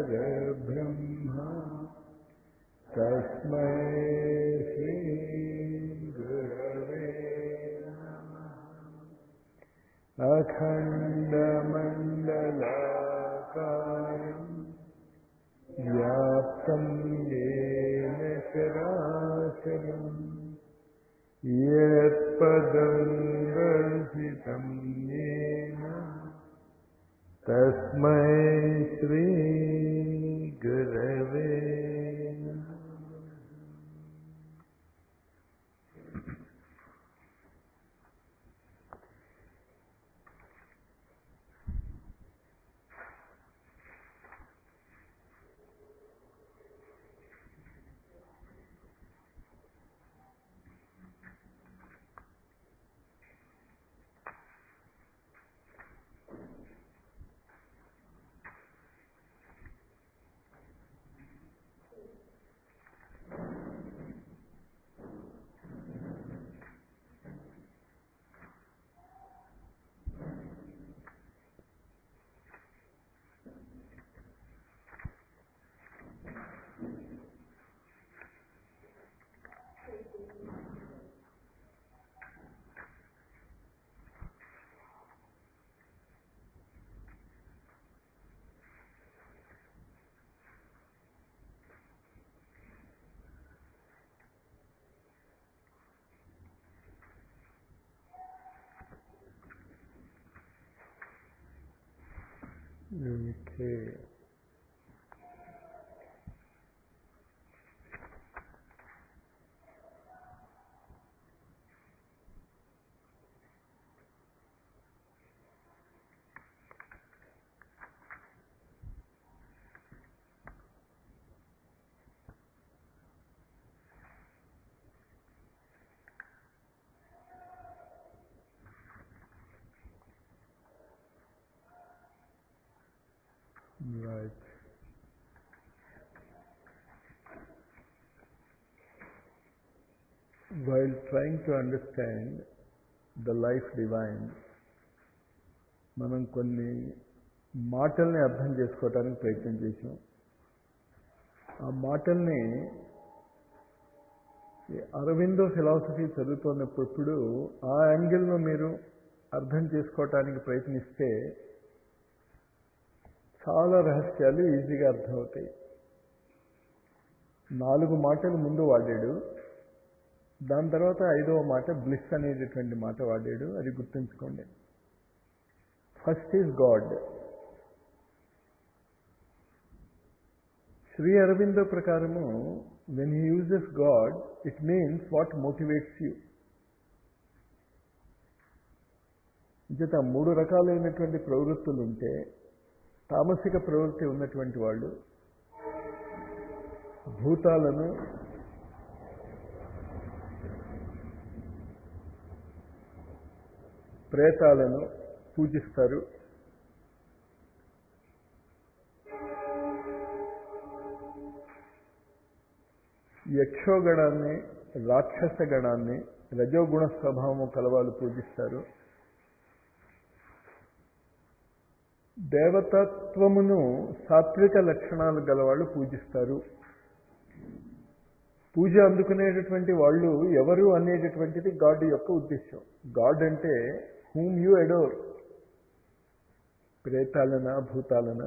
परब्रह्मा तस्मै श्रीगुरवे नमः अखण्डमण्डलाकारम् व्याप्तं येन चराचरम् यत्पदं दर्शितं येन तस्मै श्रीगुरवे नमः Okay. Right. While trying to understand the life divine, మనం కొన్ని మాటల్ని అర్థం చేసుకోవడానికి ప్రయత్నం చేసాం ఆ మాటల్ని ఈ అరవిందో ఫిలాసఫీ చదువుతున్నప్పుడు ఆ యాంగిల్లో మీరు అర్థం చేసుకోవటానికి ప్రయత్నిస్తే చాలా రహస్యాలు ఈజీగా అర్థమవుతాయి నాలుగు మాటలు ముందు వాడాడు దాని తర్వాత ఐదవ మాట బ్లిస్ అనేటటువంటి మాట వాడాడు అది గుర్తుంచుకోండి first is god Shri Aurobindo ప్రకారము when he uses god it means what motivates you చేత మూడు రకాలైనటువంటి ప్రవృత్తులు ఉంటే తామసిక ప్రవృత్తి ఉన్నటువంటి వాళ్ళు భూతాలను ప్రేతాలను పూజిస్తారు యక్షోగణాన్ని రాక్షస గణాన్ని రజోగుణ స్వభావము కలవాళ్ళు పూజిస్తారు దేవతత్వమును సాత్విక లక్షణాలు గలవాళ్ళు పూజిస్తారు పూజ అందుకునేటటువంటి వాళ్ళు ఎవరు అనేటటువంటిది గాడ్ యొక్క ఉద్దేశం గాడ్ అంటే హూమ్ యూ ఎడోర్ ప్రేతాలన భూతాలన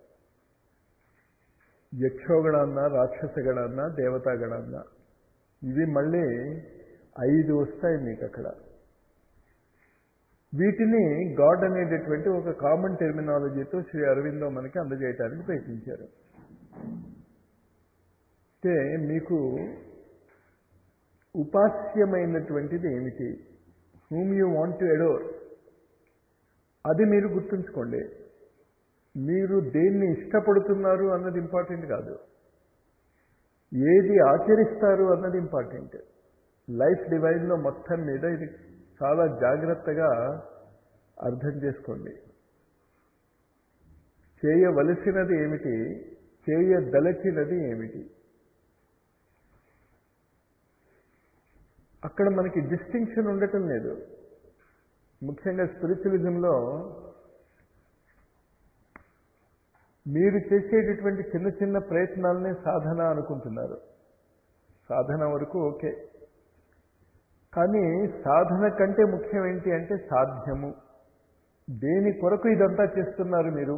యక్షోగణాన్న రాక్షసగణాన్న దేవతాగణాన్న ఇవి మళ్ళీ ఐదు వస్తాయి మీకు అక్కడ వీటిని గాడ్ అనేటటువంటి ఒక కామన్ టెర్మినాలజీతో శ్రీ అరవిందో మనకి అందజేయటానికి ప్రయత్నించారు అంటే మీకు ఉపాస్యమైనటువంటిది ఏమిటి whom you want to adore అది మీరు గుర్తుంచుకోండి మీరు దేన్ని ఇష్టపడుతున్నారు అన్నది ఇంపార్టెంట్ కాదు ఏది ఆచరిస్తారు అన్నది ఇంపార్టెంట్ లైఫ్ డివైన్లో మొత్తం మీద ఇది చాలా జాగ్రత్తగా అర్థం చేసుకోండి చేయవలసినది ఏమిటి చేయదలచినది ఏమిటి అక్కడ మనకి డిస్టింక్షన్ ఉండటం లేదు ముఖ్యంగా స్పిరిచువలిజంలో మీరు చేసేటటువంటి చిన్న చిన్న ప్రయత్నాలనే సాధన అనుకుంటున్నారు సాధన వరకు ఓకే కానీ సాధన కంటే ముఖ్యం ఏంటి అంటే సాధ్యము దేని కొరకు ఇదంతా చేస్తున్నారు మీరు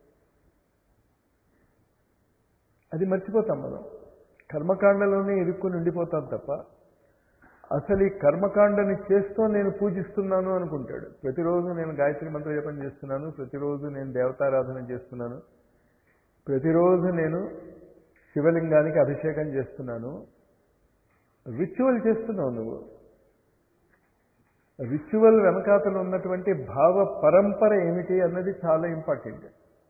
అది మర్చిపోతాం మనం కర్మకాండలోనే ఇరుక్కుని ఉండిపోతాం తప్ప అసలు ఈ కర్మకాండని చేస్తూ నేను పూజిస్తున్నాను అనుకుంటాడు ప్రతిరోజు నేను గాయత్రి మంత్ర జపం చేస్తున్నాను ప్రతిరోజు నేను దేవతారాధన చేస్తున్నాను ప్రతిరోజు నేను శివలింగానికి అభిషేకం చేస్తున్నాను రిచువల్ చేస్తున్నావు నువ్వు రిచువల్ వెనకాతలు ఉన్నటువంటి భావ పరంపర ఏమిటి అన్నది చాలా ఇంపార్టెంట్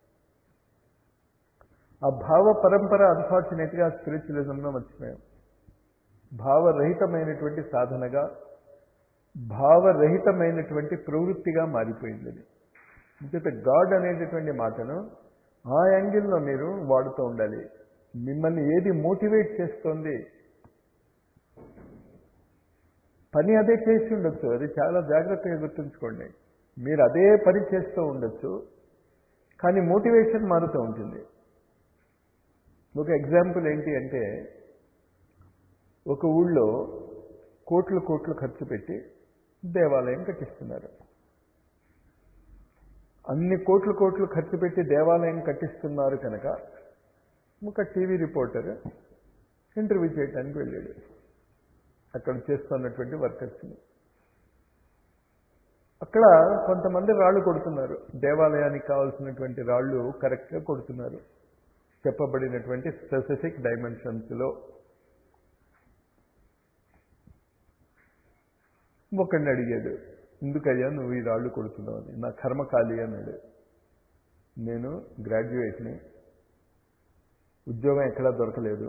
ఆ భావ పరంపర అన్ఫార్చునేట్గా స్పిరిచువలిజంలో మర్చిపోయాం భావరహితమైనటువంటి సాధనగా భావరహితమైనటువంటి ప్రవృత్తిగా మారిపోయింది అది అంచేత గాడ్ అనేటటువంటి మాటను ఆ యాంగిల్లో మీరు వాడుతూ ఉండాలి మిమ్మల్ని ఏది మోటివేట్ చేస్తోంది పని అదే చేసి ఉండొచ్చు అది చాలా జాగ్రత్తగా గుర్తుంచుకోండి మీరు అదే పని చేస్తూ ఉండొచ్చు కానీ మోటివేషన్ మారుతూ ఉంటుంది ఒక ఎగ్జాంపుల్ ఏంటి అంటే ఒక ఊళ్ళో కోట్లు కోట్లు ఖర్చు పెట్టి దేవాలయం కట్టిస్తున్నారు అన్ని కోట్లు కోట్లు ఖర్చు పెట్టి దేవాలయం కట్టిస్తున్నారు కనుక ఒక టీవీ రిపోర్టర్ ఇంటర్వ్యూ చేయడానికి వెళ్ళాడు అక్కడ చేస్తున్నటువంటి వర్కర్స్ని అక్కడ కొంతమంది రాళ్ళు కొడుతున్నారు దేవాలయానికి కావాల్సినటువంటి రాళ్ళు కరెక్ట్గా కొడుతున్నారు చెప్పబడినటువంటి స్పెసిఫిక్ డైమెన్షన్స్లో ఒకడిని అడిగాడు ఎందుకయ్యా నువ్వు ఈ రాళ్ళు కొడుతున్నావు అని నా కర్మ ఖాళీ అన్నాడు నేను గ్రాడ్యుయేట్ని ఉద్యోగం ఎక్కడా దొరకలేదు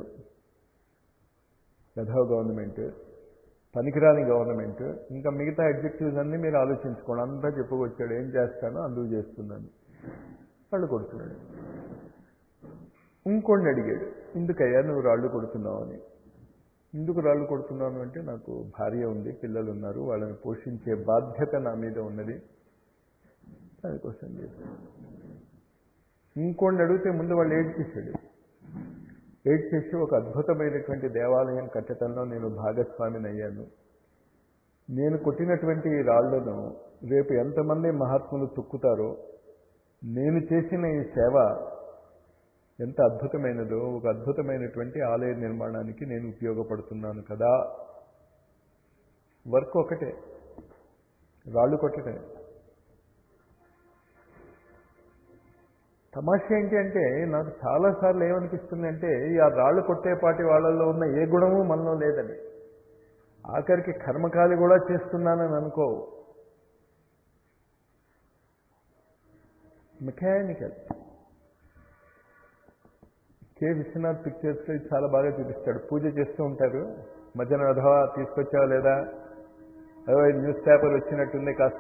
యథావ గవర్నమెంట్ పనికిరాని గవర్నమెంట్ ఇంకా మిగతా అడ్జెక్టివ్స్ అన్నీ మీరు ఆలోచించుకోండి అంతా చెప్పుకొచ్చాడు ఏం చేస్తానో అందుకు చేస్తున్నాను రాళ్ళు కొడుతున్నాడు ఇంకోడిని అడిగాడు ఎందుకయ్యా నువ్వు రాళ్ళు కొడుతున్నావు అని ఎందుకు రాళ్ళు కొడుతున్నాను అంటే నాకు భార్య ఉంది పిల్లలు ఉన్నారు వాళ్ళని పోషించే బాధ్యత నా మీద ఉన్నది దానికోసం చేశాను ఇంకోడిని అడిగితే ముందు వాళ్ళు ఏడ్ చేశాడు ఏడ్ చేసి ఒక అద్భుతమైనటువంటి దేవాలయం కట్టడంలో నేను భాగస్వామిని అయ్యాను నేను కొట్టినటువంటి ఈ రాళ్లను రేపు ఎంతమంది మహాత్ములు తొక్కుతారో నేను చేసిన ఈ సేవ ఎంత అద్భుతమైనదో ఒక అద్భుతమైనటువంటి ఆలయ నిర్మాణానికి నేను ఉపయోగపడుతున్నాను కదా వర్క్ ఒకటే రాళ్ళు కొట్టటే తమాషా ఏంటి అంటే నాకు చాలాసార్లు ఏమనిపిస్తుంది అంటే ఈ ఆ రాళ్ళు కొట్టేపాటి వాళ్ళల్లో ఉన్న ఏ గుణము మనలో లేదని ఆఖరికి కర్మకాలి కూడా చేస్తున్నానని అనుకో మెకానికల్ కె విశ్వనాథ్ పిక్చర్స్లో ఇది చాలా బాగా చూపిస్తాడు పూజ చేస్తూ ఉంటారు మధ్యాహ్నం అధవా తీసుకొచ్చావా లేదా అదో న్యూస్ పేపర్ వచ్చినట్టుంది కాస్త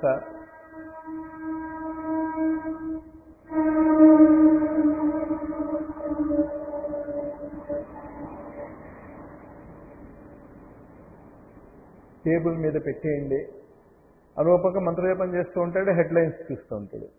టేబుల్ మీద పెట్టేయండి అనుపక మంత్రజపం చేస్తూ ఉంటాడు హెడ్లైన్స్ చూస్తూ ఉంటాడు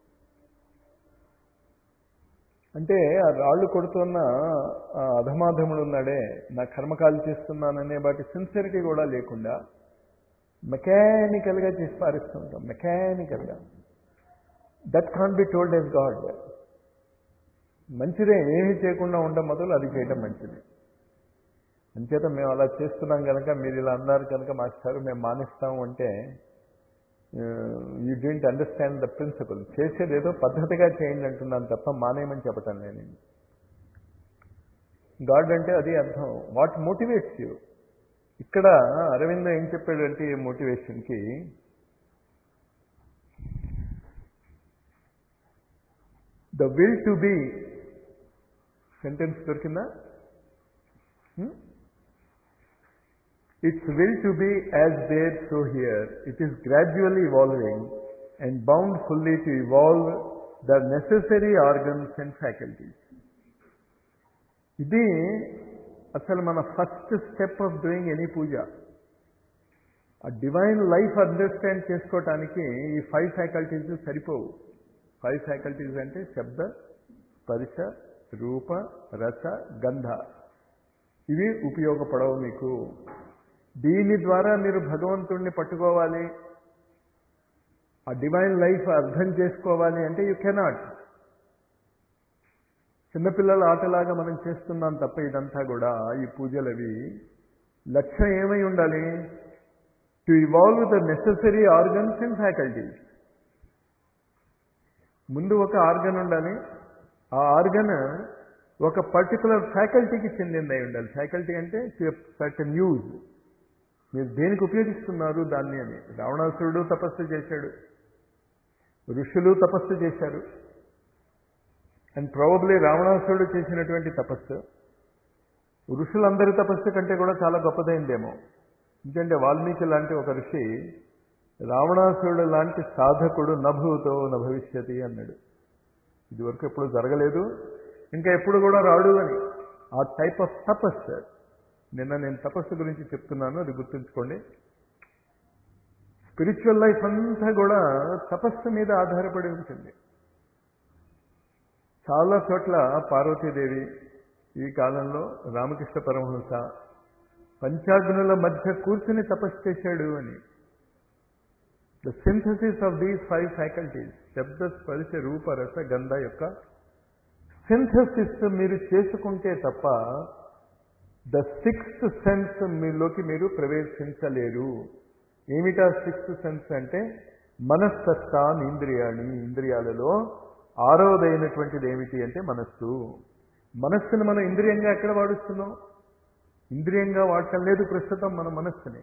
అంటే ఆ రాళ్ళు కొడుతున్న ఆ అధమాధముడు ఉన్నాడే నా కర్మకాలు చేస్తున్నాననే వాటి సిన్సియరిటీ కూడా లేకుండా మెకానికల్గా చేసి పారిస్తూ ఉంటాం మెకానికల్గా that can be told as god మంచిదే ఏమీ చేయకుండా ఉండడం మొదలు అది చేయడం మంచిది అంచేత మేము అలా చేస్తున్నాం కనుక మీరు ఇలా అన్నారు కనుక మాస్టారు మేము మానేస్తాము అంటే you don't understand the principle చేసేది ఏదో పద్ధతిగా చేయండి అంటున్నాను తప్ప మానేయమని చెప్పటం నేను గాడ్ అంటే అది అర్థం వాట్ మోటివేట్స్ యూ ఇక్కడ అరవింద ఏం చెప్పాడంటే ఈ మోటివేషన్కి the will to be sentence దొరికిందా Its will to be as there, so here. It is gradually evolving and bound fully to evolve the necessary organs and faculties. ఇది అసలు మన first step of doing any puja ఆ divine life understand చేసుకోవటానికి ఈ five faculties సరిపోవు five faculties అంటే శబ్ద స్పర్శ రూప రస గంధ ఇవి ఉపయోగపడవు మీకు దీని ద్వారా మీరు భగవంతుణ్ణి పట్టుకోవాలి ఆ డివైన్ లైఫ్ అర్థం చేసుకోవాలి అంటే యూ కెనాట్ చిన్నపిల్లల ఆటలాగా మనం చేస్తున్నాం తప్ప ఇదంతా కూడా ఈ పూజలవి లక్ష్యం ఏమై ఉండాలి to evolve the necessary organs and faculties ముందు ఒక ఆర్గన్ ఉండాలి ఆ ఆర్గన్ ఒక పర్టికులర్ ఫ్యాకల్టీకి చెందిందై ఉండాలి ఫ్యాకల్టీ అంటే సర్టన్ యూజ్ మీరు దేనికి ఉపయోగిస్తున్నారు దాన్ని అని రావణాసురుడు తపస్సు చేశాడు ఋషులు తపస్సు చేశారు అండ్ ప్రాబబ్లీ రావణాసురుడు చేసినటువంటి తపస్సు ఋషులందరి తపస్సు కంటే కూడా చాలా గొప్పదైందేమో ఎందుకంటే వాల్మీకి లాంటి ఒక ఋషి రావణాసురుడు లాంటి సాధకుడు నభూతో నభవిష్యతి అన్నాడు ఇదివరకు ఎప్పుడు జరగలేదు ఇంకా ఎప్పుడు కూడా రాడు అని ఆ టైప్ ఆఫ్ తపస్సు నిన్న నేను తపస్సు గురించి చెప్తున్నాను అది గుర్తుంచుకోండి స్పిరిచువల్ లైఫ్ అంతా కూడా తపస్సు మీద ఆధారపడి ఉంటుంది చాలా చోట్ల పార్వతీదేవి ఈ కాలంలో రామకృష్ణ పరమహంస పంచాగ్నుల మధ్య కూర్చుని తపస్సు చేశాడు అని the synthesis of these five faculties శబ్ద స్పర్శ రూప రస గంధ యొక్క సింథసిస్ మీరు చేసుకుంటే తప్ప ద సిక్స్త్ సెన్స్ మీలోకి మీరు ప్రవేశించలేరు ఏమిటా సిక్స్త్ సెన్స్ అంటే మనస్తత్తాన్ ఇంద్రియాణి ఇంద్రియాలలో ఆరోదైనటువంటిది ఏమిటి అంటే మనస్సు మనస్సును మనం ఇంద్రియంగా ఎక్కడ వాడుస్తున్నాం ఇంద్రియంగా వాడటం లేదు ప్రస్తుతం మన మనస్సుని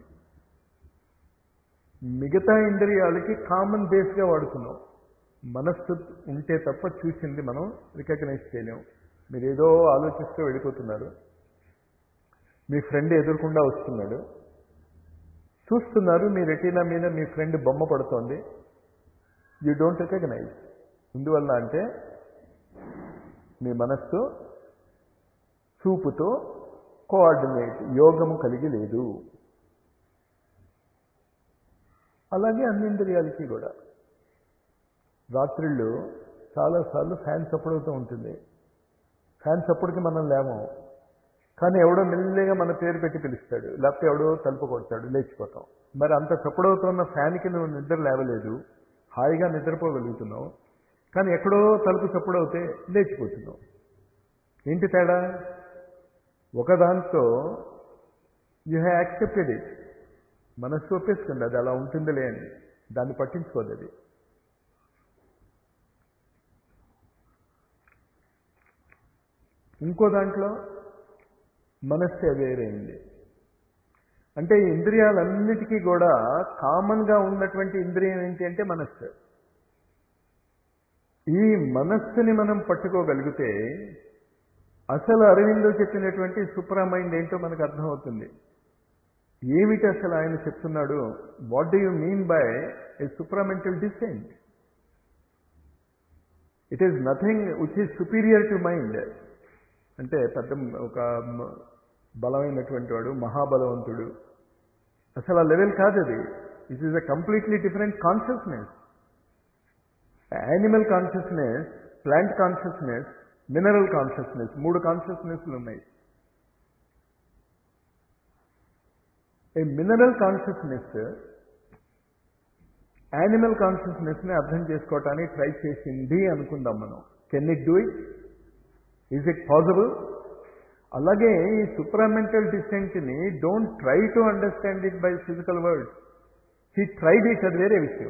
మిగతా ఇంద్రియాలకి కామన్ బేస్గా వాడుతున్నాం మనస్సు ఉంటే తప్ప చూసింది మనం రికగ్నైజ్ చేయలేం మీరు ఏదో ఆలోచిస్తూ వెళ్ళిపోతున్నారు మీ ఫ్రెండ్ ఎదురకుండా వస్తున్నాడు చూస్తున్నారు మీ రెటీనా మీద మీ ఫ్రెండ్ బొమ్మ పడుతోంది యూ డోంట్ రికగ్నైజ్ ఎందువల్ల అంటే మీ మనస్సు చూపుతో కోఆర్డినేట్ యోగము కలిగి లేదు అలాగే అన్ని ఇంద్రియాలకి కూడా రాత్రిళ్ళు చాలాసార్లు ఫ్యాన్ చప్పుడవుతూ ఉంటుంది ఫ్యాన్ చప్పుడుకి మనం లేము కానీ ఎవడో మెల్లిగా మన పేరు పెట్టి పిలుస్తాడు లేకపోతే ఎవడో తలుపు కొడతాడు లేచిపోతాం మరి అంత చప్పుడవుతున్న ఫ్యాన్కి నువ్వు నిద్ర లేవలేదు హాయిగా నిద్రపోగలుగుతున్నావు కానీ ఎక్కడో తలుపు చప్పుడవుతే లేచిపోతున్నావు ఏంటి తేడా ఒకదాంతో యూ హ్యావ్ యాక్సెప్టెడ్ ఇట్ మనస్సు ఒప్పేసుకుంది అది అలా ఉంటుందిలే అని దాన్ని పట్టించుకోదు అది ఇంకో దాంట్లో మనస్సు వేరైంది అంటే ఈ ఇంద్రియాలన్నిటికీ కూడా కామన్గా ఉన్నటువంటి ఇంద్రియం ఏంటి అంటే మనస్సు ఈ మనస్సుని మనం పట్టుకోగలిగితే అసలు అరవిందో చెప్పినటువంటి సుప్రామైండ్ ఏంటో మనకు అర్థమవుతుంది ఏమిటి అసలు ఆయన చెప్తున్నాడు what do you mean by a supramental descent it is nothing which is superior to mind అంటే పెద్ద ఒక బలమైనటువంటి వాడు మహాబలవంతుడు అసలు ఆ లెవెల్ కాదు అది it is a completely different consciousness animal consciousness plant consciousness mineral consciousness మూడు కాన్షియస్నెస్లు ఉన్నాయి ఏ మినరల్ కాన్షియస్నెస్ యానిమల్ కాన్షియస్నెస్ని అర్థం చేసుకోవటానికి ట్రై చేసింది అనుకుందాం మనం can it do it is it possible అలాగే ఈ సుప్రామెంటల్ డిసెంట్ని don't try to understand it by physical word he tried it అది వేరే విషయం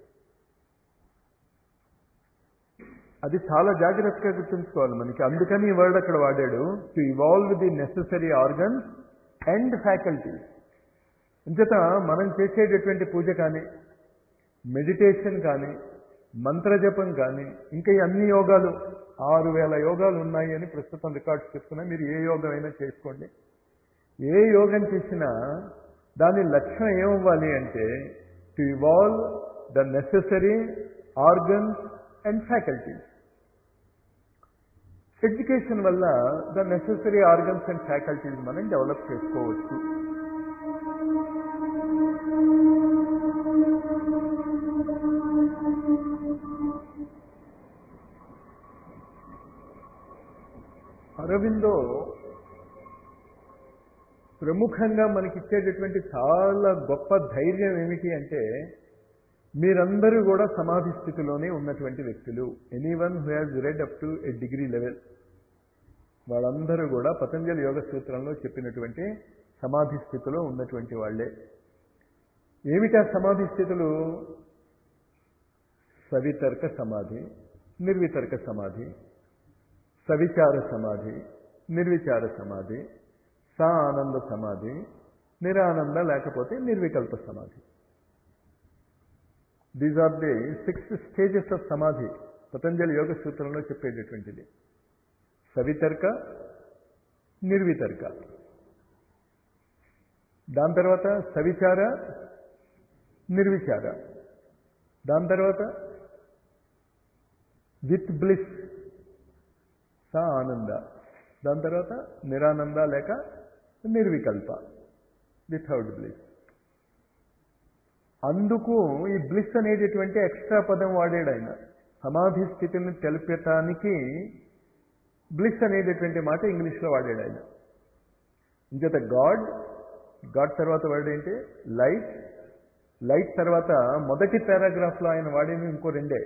అది చాలా జాగ్రత్తగా గుర్తుంచుకోవాలి మనకి అందుకని ఈ వర్డ్ అక్కడ వాడాడు to evolve the necessary organs and faculties అంచేత మనం చేసేటటువంటి పూజ కానీ మెడిటేషన్ కానీ మంత్రజపం కానీ ఇంకా ఈ అన్ని యోగాలు ఆరు వేల యోగాలు ఉన్నాయి అని ప్రస్తుతం రికార్డ్స్ చెప్తున్నా మీరు ఏ యోగం అయినా చేసుకోండి ఏ యోగం చేసినా దాని లక్ష్యం ఏమవ్వాలి అంటే to evolve the necessary organs and faculties education వల్ల the necessary organs and faculties మనం డెవలప్ చేసుకోవచ్చు అరవిందో ప్రముఖంగా మనకిచ్చేటటువంటి చాలా గొప్ప ధైర్యం ఏమిటి అంటే మీరందరూ కూడా సమాధి స్థితిలోనే ఉన్నటువంటి వ్యక్తులు anyone who has read up to a degree level వాళ్ళందరూ కూడా పతంజలి యోగ సూత్రంలో చెప్పినటువంటి సమాధి స్థితిలో ఉన్నటువంటి వాళ్ళే ఏమిటా సమాధి స్థితులు సవితర్క సమాధి నిర్వితర్క సమాధి సవిచార సమాధి నిర్విచార సమాధి సా ఆనంద సమాధి నిరానంద లేకపోతే నిర్వికల్ప సమాధి these are the six stages of samadhi Patanjali యోగ సూత్రంలో చెప్పేటటువంటిది సవితర్క నిర్వితర్క దాని తర్వాత సవిచార నిర్విచార దాని తర్వాత విత్ బ్లిస్ సా ఆనంద దాని తర్వాత నిరానంద లేక నిర్వికల్ప వితౌట్ బ్లిస్ అందుకు ఈ బ్లిస్ అనేటటువంటి ఎక్స్ట్రా పదం వాడాడు ఆయన సమాధి స్థితిని తెలిపటానికి బ్లిస్ అనేటటువంటి మాట ఇంగ్లీష్లో వాడాడు ఆయన ఇంకేత గాడ్ గాడ్ తర్వాత వర్డ్ ఏంటి లైట్ లైట్ తర్వాత మొదటి పారాగ్రాఫ్లో ఆయన వాడిన ఇంకో రెండే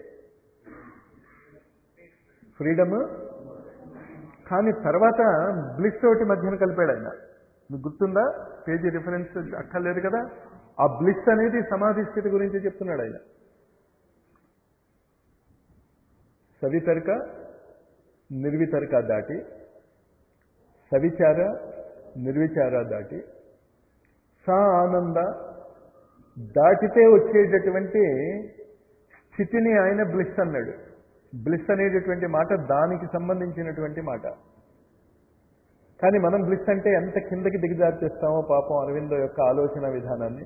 ఫ్రీడమ్ కానీ తర్వాత బ్లిస్ ఒకటి మధ్యన కలిపాడు ఆయన మీకు గుర్తుందా పేజీ రిఫరెన్స్ అక్కర్లేదు కదా ఆ బ్లిస్ అనేది సమాధి స్థితి గురించి చెప్తున్నాడు ఆయన సవితర్క నిర్వితర్క దాటి సవిచార నిర్విచార దాటి సా ఆనంద దాటితే వచ్చేటటువంటి స్థితిని ఆయన బ్లిస్ అన్నాడు బ్లిస్ అనేటటువంటి మాట దానికి సంబంధించినటువంటి మాట కానీ మనం బ్లిస్ అంటే ఎంత కిందకి దిగజార్చేస్తామో పాపం అరవిందో యొక్క ఆలోచన విధానాన్ని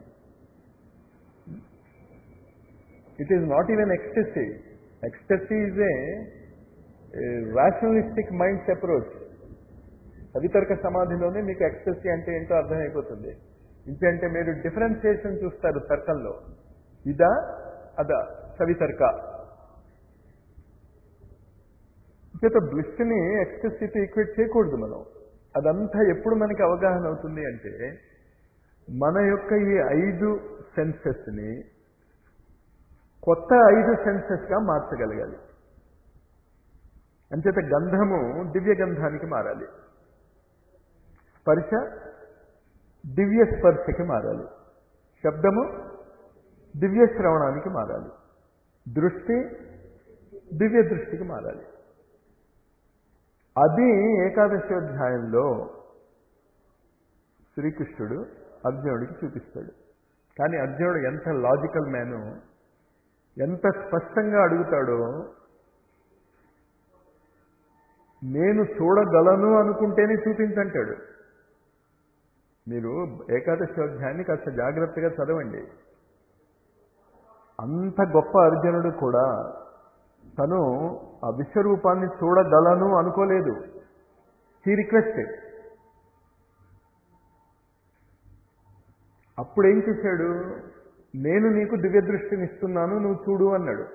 it is not even ecstasy ecstasy is a rationalistic mind's approach సవితర్క సమాధిలోనే మీకు ఎక్స్టెసీ అంటే ఏంటో అర్థమైపోతుంది ఇంకంటే మీరు డిఫరెన్సియేషన్ చూస్తారు తర్కంలో ఇదా అదా సవితర్క చేత బ్లిస్ని ఎక్స్టెసీతో ఈక్వేట్ చేయకూడదు మనం అదంతా ఎప్పుడు మనకి అవగాహన అవుతుంది అంటే మన యొక్క ఈ ఐదు సెన్సెస్ని కొత్త ఐదు సెన్సెస్గా మార్చగలగాలి అంచేత గంధము దివ్య గంధానికి మారాలి స్పర్శ దివ్య స్పర్శకి మారాలి శబ్దము దివ్య శ్రవణానికి మారాలి దృష్టి దివ్య దృష్టికి మారాలి అది ఏకాదశోధ్యాయంలో శ్రీకృష్ణుడు అర్జునుడికి చూపిస్తాడు కానీ అర్జునుడు ఎంత లాజికల్ మ్యాను ఎంత స్పష్టంగా అడుగుతాడో నేను చూడగలను అనుకుంటేనే చూపించంటాడు మీరు ఏకాదశోధ్యాయాన్ని కాస్త జాగ్రత్తగా చదవండి అంత గొప్ప అర్జునుడు కూడా తను ఆ విశ్వరూపాన్ని చూడగలను అనుకోలేదు హీ రిక్వెస్టెడ్ అప్పుడేం చేశాడు నేను నీకు దివ్య దృష్టిని ఇస్తున్నాను నువ్వు చూడు అన్నాడు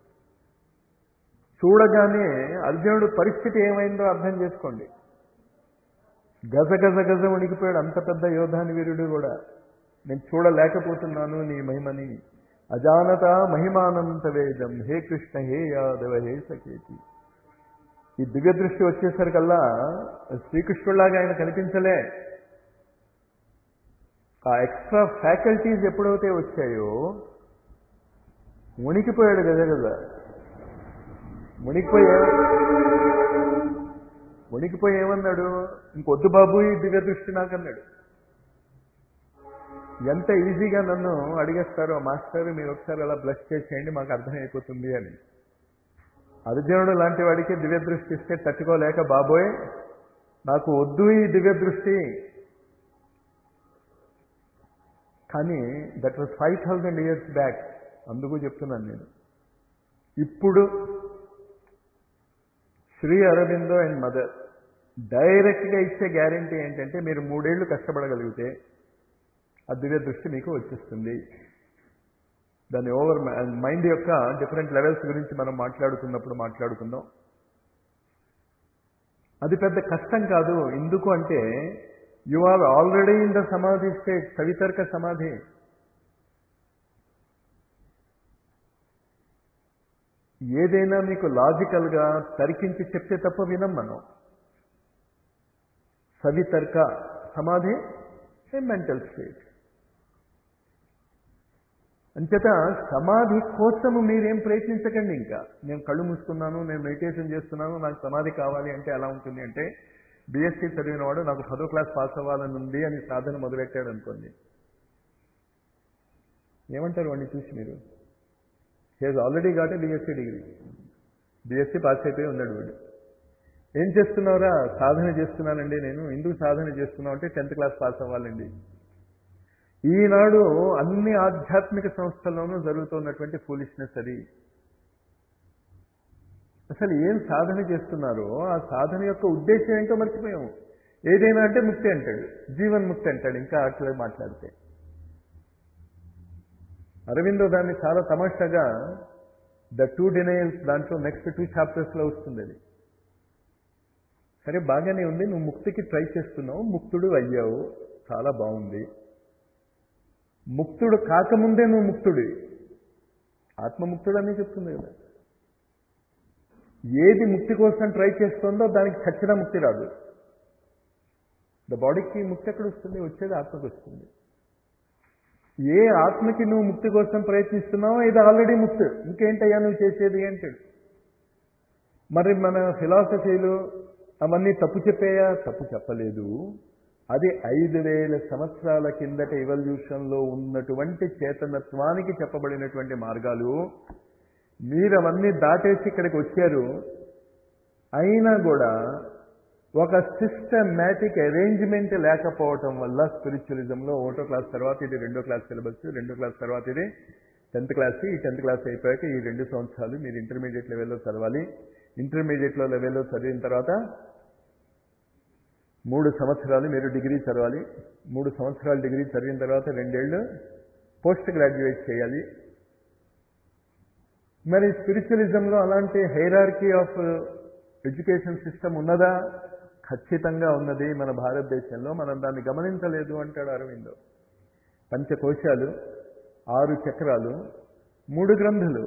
చూడగానే అర్జునుడు పరిస్థితి ఏమైందో అర్థం చేసుకోండి గజ గజ గజ వణికిపోయాడు అంత పెద్ద యోధాని వీరుడు కూడా నేను చూడలేకపోతున్నాను నీ మహిమని అజానత మహిమానంత వేదం హే కృష్ణ హే యాదవ హే సకేతి ఈ దివ్య దృష్టి వచ్చేసరికల్లా శ్రీకృష్ణుడిలాగా ఆయన కనిపించలే ఆ ఎక్స్ట్రా ఫ్యాకల్టీస్ ఎప్పుడైతే వచ్చాయో మునిగిపోయాడు గజ గజ మునిగిపోయి మునిగిపోయి ఏమన్నాడు ఇంకొద్దు బాబు ఈ దివ్య దృష్టి నాకన్నాడు ఎంత ఈజీగా నన్ను అడిగేస్తారో మాస్టర్ మీరు ఒకసారి అలా బ్లష్ చేసేయండి మాకు అర్థమైపోతుంది అని అర్జునుడు లాంటి వాడికి దివ్య దృష్టి ఇస్తే తట్టుకోలేక బాబోయ్ నాకు వద్దు ఈ దివ్య దృష్టి కానీ that was five thousand years back అందుకు చెప్తున్నాను నేను ఇప్పుడు శ్రీ అరవిందో అండ్ మదర్ డైరెక్ట్గా ఇచ్చే గ్యారంటీ ఏంటంటే మీరు మూడేళ్లు కష్టపడగలిగితే ఆ దివ్య దృష్టి మీకు వచ్చేస్తుంది దాని ఓవర్ మైండ్ యొక్క డిఫరెంట్ లెవెల్స్ గురించి మనం మాట్లాడుకున్నప్పుడు మాట్లాడుకుందాం అది పెద్ద కష్టం కాదు ఎందుకు అంటే you are already in the samadhi state సవితర్క సమాధి ఏదైనా మీకు లాజికల్గా తర్కించి చెప్తే తప్ప వినం మనం సవితర్క సమాధి ఏ మెంటల్ స్టేట్ అంచేత సమాధి కోసము మీరేం ప్రయత్నించకండి ఇంకా నేను కళ్ళు మూసుకున్నాను నేను మెడిటేషన్ చేస్తున్నాను నాకు సమాధి కావాలి అంటే ఎలా ఉంటుంది అంటే బీఎస్సీ చదివిన వాడు నాకు పదో క్లాస్ పాస్ అవ్వాలని ఉంది అని సాధన మొదలెట్టాడు అనుకోండి ఏమంటారు వాడిని చూసి మీరు has already got a BSc degree BSc pass అయిపోయి ఉన్నాడు వాడు ఏం చేస్తున్నావురా సాధన చేస్తున్నానండి నేను ఎందుకు సాధన చేస్తున్నావు అంటే టెన్త్ క్లాస్ పాస్ అవ్వాలండి ఈనాడు అన్ని ఆధ్యాత్మిక సంస్థల్లోనూ జరుగుతున్నటువంటి ఫూలిష్నెస్ అది అసలు ఏం సాధన చేస్తున్నారో ఆ సాధన యొక్క ఉద్దేశం ఏంటో మర్చిపోయాము ఏదైనా అంటే ముక్తి అంటాడు జీవన్ ముక్తి అంటాడు ఇంకా అట్లా మాట్లాడితే అరవిందో దాన్ని చాలా తమాషాగా ద టూ డినయల్స్ దాంట్లో నెక్స్ట్ టూ చాప్టర్స్లో వస్తుంది అది సరే బాగానే ఉంది నువ్వు ముక్తికి ట్రై చేస్తున్నావు ముక్తుడు అయ్యావు చాలా బాగుంది ముక్తుడు కాకముందే నువ్వు ముక్తుడి ఆత్మముక్తుడు అని చెప్తుంది కదా ఏది ముక్తి కోసం ట్రై చేస్తుందో దానికి చచ్చిన ముక్తి రాదు ద బాడీకి ముక్తి ఎక్కడ వస్తుంది వచ్చేది ఆత్మకు వస్తుంది ఏ ఆత్మకి నువ్వు ముక్తి కోసం ప్రయత్నిస్తున్నావో ఇది ఆల్రెడీ ముక్తి ఇంకేంటయ్యా నువ్వు చేసేది అంటాడు మరి మన ఫిలాసఫీలు అవన్నీ తప్పు చెప్పేయా తప్పు చెప్పలేదు అది ఐదు వేల సంవత్సరాల కిందట ఎవల్యూషన్లో ఉన్నటువంటి చేతనత్వానికి చెప్పబడినటువంటి మార్గాలు మీరు అవన్నీ దాటేసి ఇక్కడికి వచ్చారు అయినా కూడా ఒక సిస్టమేటిక్ అరేంజ్మెంట్ లేకపోవటం వల్ల స్పిరిచువలిజంలో ఒకటో క్లాస్ తర్వాత ఇది రెండో క్లాస్ సిలబస్ రెండో క్లాస్ తర్వాత ఇది టెన్త్ క్లాస్ ఈ టెన్త్ క్లాస్ అయిపోయాక ఈ రెండు సంవత్సరాలు మీరు ఇంటర్మీడియట్ లెవెల్లో చదవాలి ఇంటర్మీడియట్లో లెవెల్లో చదివిన తర్వాత మూడు సంవత్సరాలు మీరు డిగ్రీ చదవాలి మూడు సంవత్సరాలు డిగ్రీ చదివిన తర్వాత రెండేళ్ళు పోస్ట్ గ్రాడ్యుయేట్ చేయాలి మరి స్పిరిచువలిజంలో అలాంటి హైరార్కీ ఆఫ్ ఎడ్యుకేషన్ సిస్టమ్ ఉన్నదా ఖచ్చితంగా ఉన్నది మన భారతదేశంలో మనం దాన్ని గమనించలేదు అంటాడు అరవిందో పంచకోశాలు ఆరు చక్రాలు మూడు గ్రంథులు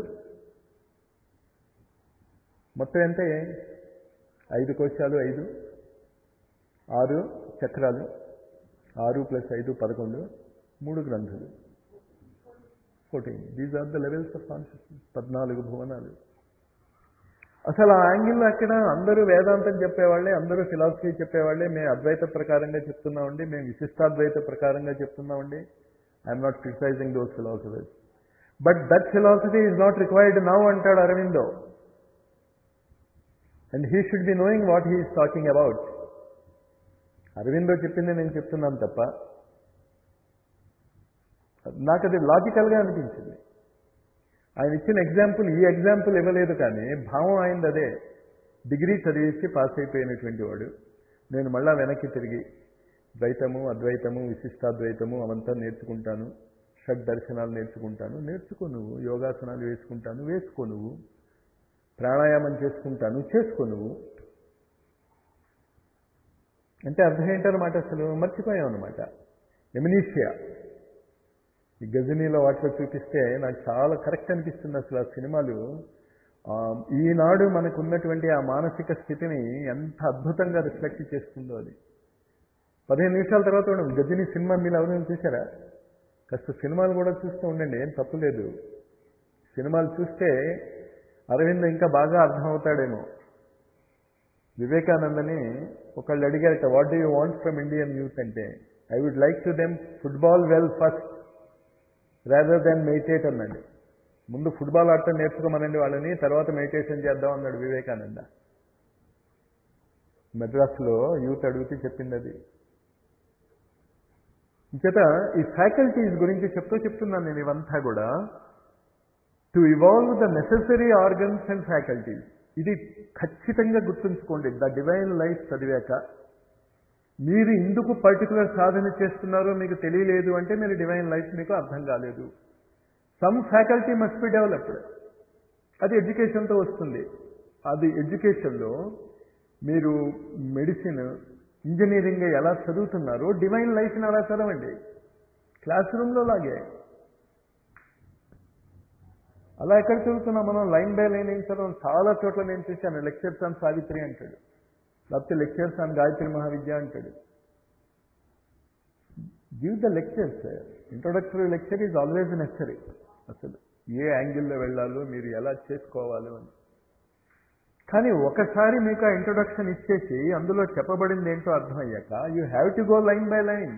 మొత్తం ఎంత ఐదు కోశాలు ఐదు ఆరు చక్రాలు ఆరు ప్లస్ ఐదు పదకొండు మూడు గ్రంథులు fourteen these are the levels of consciousness పద్నాలుగు భువనాలు అసలు ఆ యాంగిల్లో అక్కడ అందరూ వేదాంతం చెప్పేవాళ్ళే అందరూ ఫిలాసఫీ చెప్పేవాళ్ళే మేము అద్వైత ప్రకారంగా చెప్తున్నామండి మేము విశిష్టాద్వైత ప్రకారంగా చెప్తున్నామండి I'm not criticising those philosophies but that philosophy is not required now అంటాడు Aurobindo and he should be knowing what he is talking about Aurobindo చెప్పింది నేను చెప్తున్నాను తప్ప నాకు అది లాజికల్గా అనిపించింది ఆయన ఇచ్చిన ఎగ్జాంపుల్ ఈ ఎగ్జాంపుల్ ఇవ్వలేదు కానీ భావం అయింది అదే డిగ్రీ చదివేసి పాస్ అయిపోయినటువంటి వాడు నేను మళ్ళా వెనక్కి తిరిగి ద్వైతము అద్వైతము విశిష్టాద్వైతము అవంతా నేర్చుకుంటాను షడ్ దర్శనాలు నేర్చుకుంటాను నేర్చుకో నువ్వు యోగాసనాలు వేసుకుంటాను వేసుకో నువ్వు ప్రాణాయామం చేసుకుంటాను చేసుకో నువ్వు అంటే అర్థం ఏంటన్నమాట అసలు మర్చిపోయాం అనమాట ఎమినీషియా ఈ గజనీలో వాటిలో చూపిస్తే నాకు చాలా కరెక్ట్ అనిపిస్తుంది అసలు ఆ సినిమాలు ఈనాడు మనకు ఉన్నటువంటి ఆ మానసిక స్థితిని ఎంత అద్భుతంగా రిఫ్లెక్ట్ చేస్తుందో అది పదిహేను నిమిషాల తర్వాత కూడా గజని సినిమా మీరు ఎవరైనా చూసారా కాస్త సినిమాలు కూడా చూస్తూ ఉండండి ఏం తప్పు లేదు సినిమాలు చూస్తే అరవింద్ ఇంకా బాగా అర్థమవుతాడేమో వివేకానందని ఒకళ్ళు అడిగారట what do you want from Indian youth అంటే I would like to them football well first rather than meditate అన్నాడు ముందు ఫుట్బాల్ ఆడటం నేర్చుకోమనండి వాళ్ళని తర్వాత మెడిటేషన్ చేద్దాం అన్నాడు వివేకానంద మెడ్రాస్లో యూత్ అడిగితే చెప్పింది అది ఇంచేత ఈ ఫ్యాకల్టీస్ గురించి చెప్తూ చెప్తున్నాను నేను ఇవంతా కూడా to evolve the necessary organs and faculties ఇది ఖచ్చితంగా గుర్తుంచుకోండి ద డివైన్ లైఫ్ చదివాక మీరు ఎందుకు పర్టికులర్ సాధన చేస్తున్నారో మీకు తెలియలేదు అంటే మీరు డివైన్ లైఫ్ మీకు అర్థం కాలేదు some faculty must be developed అది ఎడ్యుకేషన్తో వస్తుంది అది ఎడ్యుకేషన్లో మీరు మెడిసిన్ ఇంజనీరింగ్ ఎలా చదువుతున్నారో డివైన్ లైఫ్ని అలా చదవండి క్లాస్ రూమ్లో లాగే అలా ఎక్కడ చదువుతున్నాం మనం లైన్ బై లైన్ ఏం చదవం చాలా చోట్ల నేను చూశాను లెక్చర్స్ ఆన్ సావిత్రి అంటాడు లేకపోతే లెక్చర్స్ ఆన్ గాయత్రి మహావిద్య అంటాడు give the lectures introductory lecture is always necessary అసలు ఏ యాంగిల్లో వెళ్ళాలో మీరు ఎలా చేసుకోవాలో అని కానీ ఒకసారి మీకు ఆ ఇంట్రొడక్షన్ ఇచ్చేసి అందులో చెప్పబడింది ఏంటో అర్థమయ్యాక you have to go line by line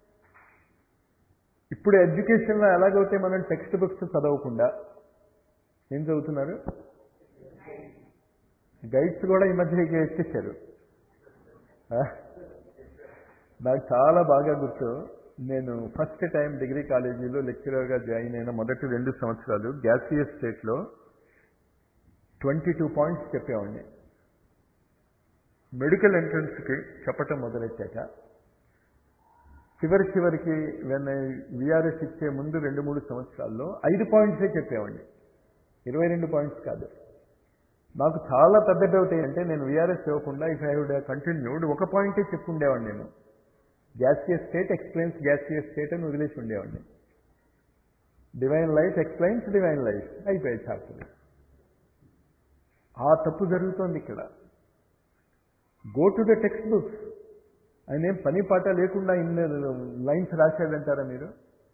ఇప్పుడు ఎడ్యుకేషన్లో ఎలాగైతే మనం టెక్స్ట్ బుక్స్ చదవకుండా ఏం చదువుతున్నారు గైడ్స్ కూడా ఈ మధ్య ఇక ఎక్కేశారు నాకు చాలా బాగా గుర్తు నేను ఫస్ట్ టైం డిగ్రీ కాలేజీలో లెక్చరర్గా జాయిన్ అయిన మొదటి రెండు సంవత్సరాలు గ్యాసియస్ స్టేట్లో ట్వంటీ టూ పాయింట్స్ చెప్పేవాడిని మెడికల్ ఎంట్రన్స్కి చెప్పటం మొదలెట్టాక చివరి చివరికి వెన్ విఆర్ఎస్ ఇచ్చే ముందు రెండు మూడు సంవత్సరాల్లో ఐదు పాయింట్సే చెప్పేవాడిని ఇరవై రెండు పాయింట్స్ కాదు నాకు చాలా పెద్ద డౌట్ ఏంటంటే నేను విఆర్ఎస్ ఇవ్వకుండా ఇఫ్ ఐ వుడ్ కంటిన్యూడ్ ఒక పాయింటే చెప్పుండేవాడిని నేను gaseous state explains gaseous state అని వదిలేసి ఉండేవాడిని divine life explains divine life అయిపోయాయి చాప్టర్ ఆ తప్పు జరుగుతోంది ఇక్కడ go to the textbooks ఆయన ఏం పని పాట లేకుండా ఇన్ని లైన్స్ రాశాడంటారా మీరు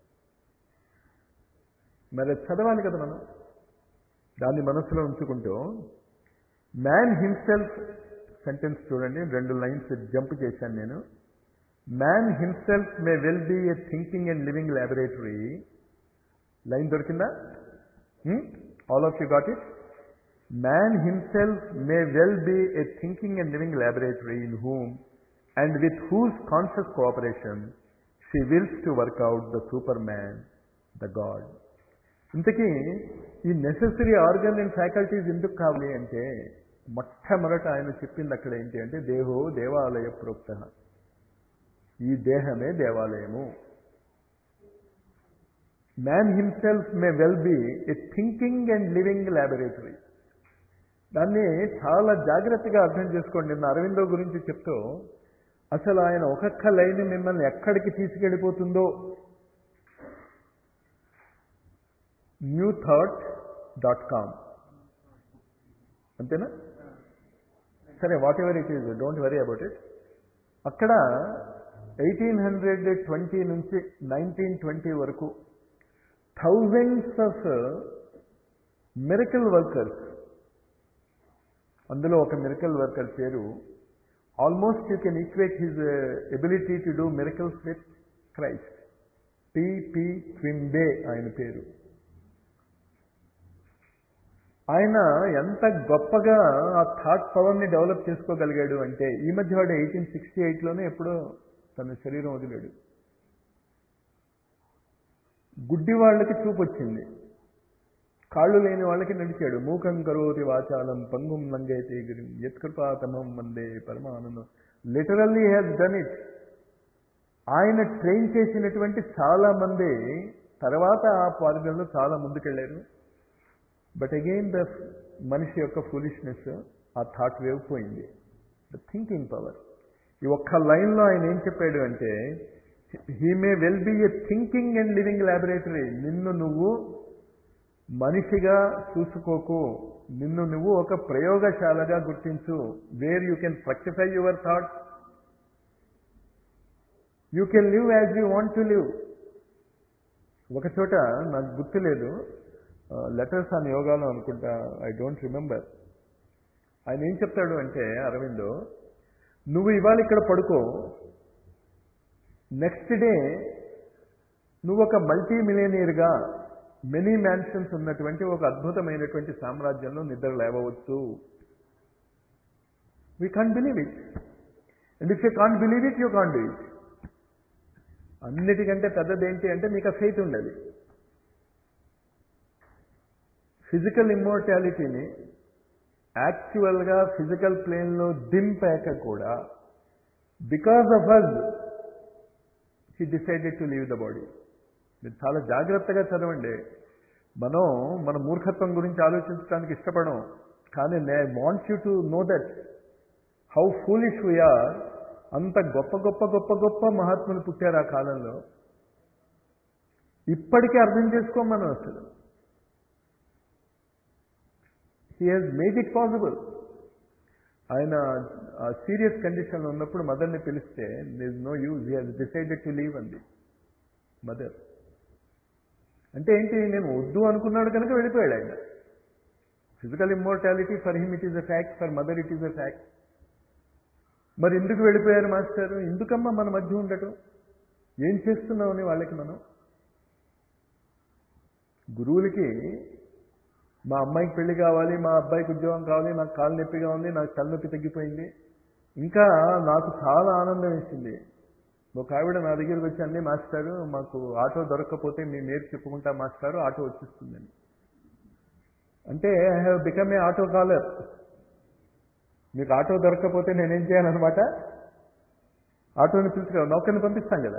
మరి అది చదవాలి కదా మనం దాన్ని మనసులో ఉంచుకుంటూ మ్యాన్ హిమ్సెల్ఫ్ సెంటెన్స్ చూడండి రెండు లైన్స్ జంప్ చేశాను నేను man himself may well be a thinking and living laboratory line దొరికిందా all of you got it man himself may well be a thinking and living laboratory in whom and with whose conscious cooperation she wills to work out the super man the god ఇంతకీ ఈ necessary organ and faculties ఎందుకు కావాలి అంటే మొట్టమొదట ఆయన చెప్పింది అక్కడ ఏంటి అంటే దేహో దేవాలయ ప్రోక్త ఈ దేహమే దేవాలయము man himself may well be a thinking and living laboratory దాన్ని చాలా జాగ్రత్తగా అర్థం చేసుకోండి నిన్న అరవిందో గురించి చెప్తూ అసలు ఆయన ఒక్కొక్క లైన్ మిమ్మల్ని ఎక్కడికి తీసుకెళ్ళిపోతుందో న్యూ థాట్ డాట్ కామ్ అంతేనా సరే whatever it is don't worry about it అక్కడ ఎయిటీన్ హండ్రెడ్ ట్వంటీ నుంచి నైన్టీన్ ట్వంటీ వరకు థౌజండ్స్ ఆఫ్ మిరకల్ వర్కర్స్ అందులో ఒక మిరకల్ వర్కర్ పేరు almost you can equate his ability to do miracles with Christ P P Quimby ఆయన పేరు ఆయన ఎంత గొప్పగా ఆ థాట్ పవర్ని డెవలప్ చేసుకోగలిగాడు అంటే ఈ మధ్య వాడు ఎయిటీన్ సిక్స్టీ ఎయిట్లోనే ఎప్పుడో తన శరీరం వదిలాడు గుడ్డి వాళ్ళకి చూపు వచ్చింది కాళ్ళు లేని వాళ్ళకి నడిచాడు మూకం కరోతి వాచాలం పంగుం లంగైతే గిరిం యత్కృపాతమం వందే పరమానందం లిటరల్లీ హ్యాస్ డన్ ఇట్ ఆయన ట్రైన్ చేసినటువంటి చాలా మంది తర్వాత ఆ మార్గంలో చాలా ముందుకెళ్ళారు బట్ అగైన్ ద మనిషి యొక్క ఫులిష్నెస్ ఆ థాట్ వేవ్ పోయింది ద థింకింగ్ పవర్ ఈ ఒక్క లైన్లో ఆయన ఏం చెప్పాడు అంటే he may well be a thinking and living laboratory నిన్ను నువ్వు మనిషిగా చూసుకోకు నిన్ను నువ్వు ఒక ప్రయోగశాలగా గుర్తించు where you can fructify your thought you can live as you want to live ఒక చోట నాకు గుర్తులేదు లెటర్స్ ఆన్ యోగాలో అనుకుంటా ఐ డోంట్ రిమెంబర్ ఆయన ఏం చెప్తాడు అంటే అరవిందో నువ్వు ఇవాళ ఇక్కడ పడుకో నెక్స్ట్ డే నువ్వు ఒక మల్టీ మిలియనీర్గా మెనీ మ్యాన్షన్స్ ఉన్నటువంటి ఒక అద్భుతమైనటువంటి సామ్రాజ్యంలో నిద్ర లేవవచ్చు we can't believe it and if you can't believe it you can't do it అన్నిటికంటే పెద్దది ఏంటి అంటే మీకు ఆ ఫెయిత్ ఉండదు ఫిజికల్ ఇమ్మోర్టాలిటీని యాక్చువల్గా ఫిజికల్ ప్లేన్లో దింపాక కూడా because of as he decided to leave the body మీరు చాలా జాగ్రత్తగా చదవండి మనం మన మూర్ఖత్వం గురించి ఆలోచించడానికి ఇష్టపడం కానీ నే want you to know that how foolish we are అంత గొప్ప గొప్ప గొప్ప గొప్ప మహాత్ములు పుట్టారు ఆ కాలంలో ఇప్పటికీ అర్థం చేసుకోం మనం అసలు he has made it possible ఆయన సీరియస్ కండిషన్లో ఉన్నప్పుడు మదర్ని పిలిస్తే this no use he has decided to leave అంది మదర్ అంటే ఏంటి నేను వద్దు అనుకున్నాడు కనుక వెళ్ళిపోయాడు ఆయన physical immortality for him it is a fact for mother it is a fact మరి ఎందుకు వెళ్ళిపోయారు మాస్టర్ ఎందుకమ్మా మన మధ్య ఉండటం ఏం చేస్తున్నామని వాళ్ళకి మనం గురువులకి మా అమ్మాయికి పెళ్లి కావాలి మా అబ్బాయికి ఉద్యోగం కావాలి నాకు కాలు నొప్పిగా ఉంది నాకు తలనొప్పి తగ్గిపోయింది ఇంకా నాకు చాలా ఆనందం వేసింది ఒక ఆవిడ నా దగ్గరికి వచ్చి అంది మాస్టారు మాకు ఆటో దొరకకపోతే మీ మీరు చెప్పుకుంటా మాస్టారు ఆటో వచ్చేస్తుందని అంటే I have become a auto caller మీకు ఆటో దొరకకపోతే నేనేం చేయాలన్నమాట ఆటోని పిలుచుకురా నౌకర్ని పంపిస్తాం కదా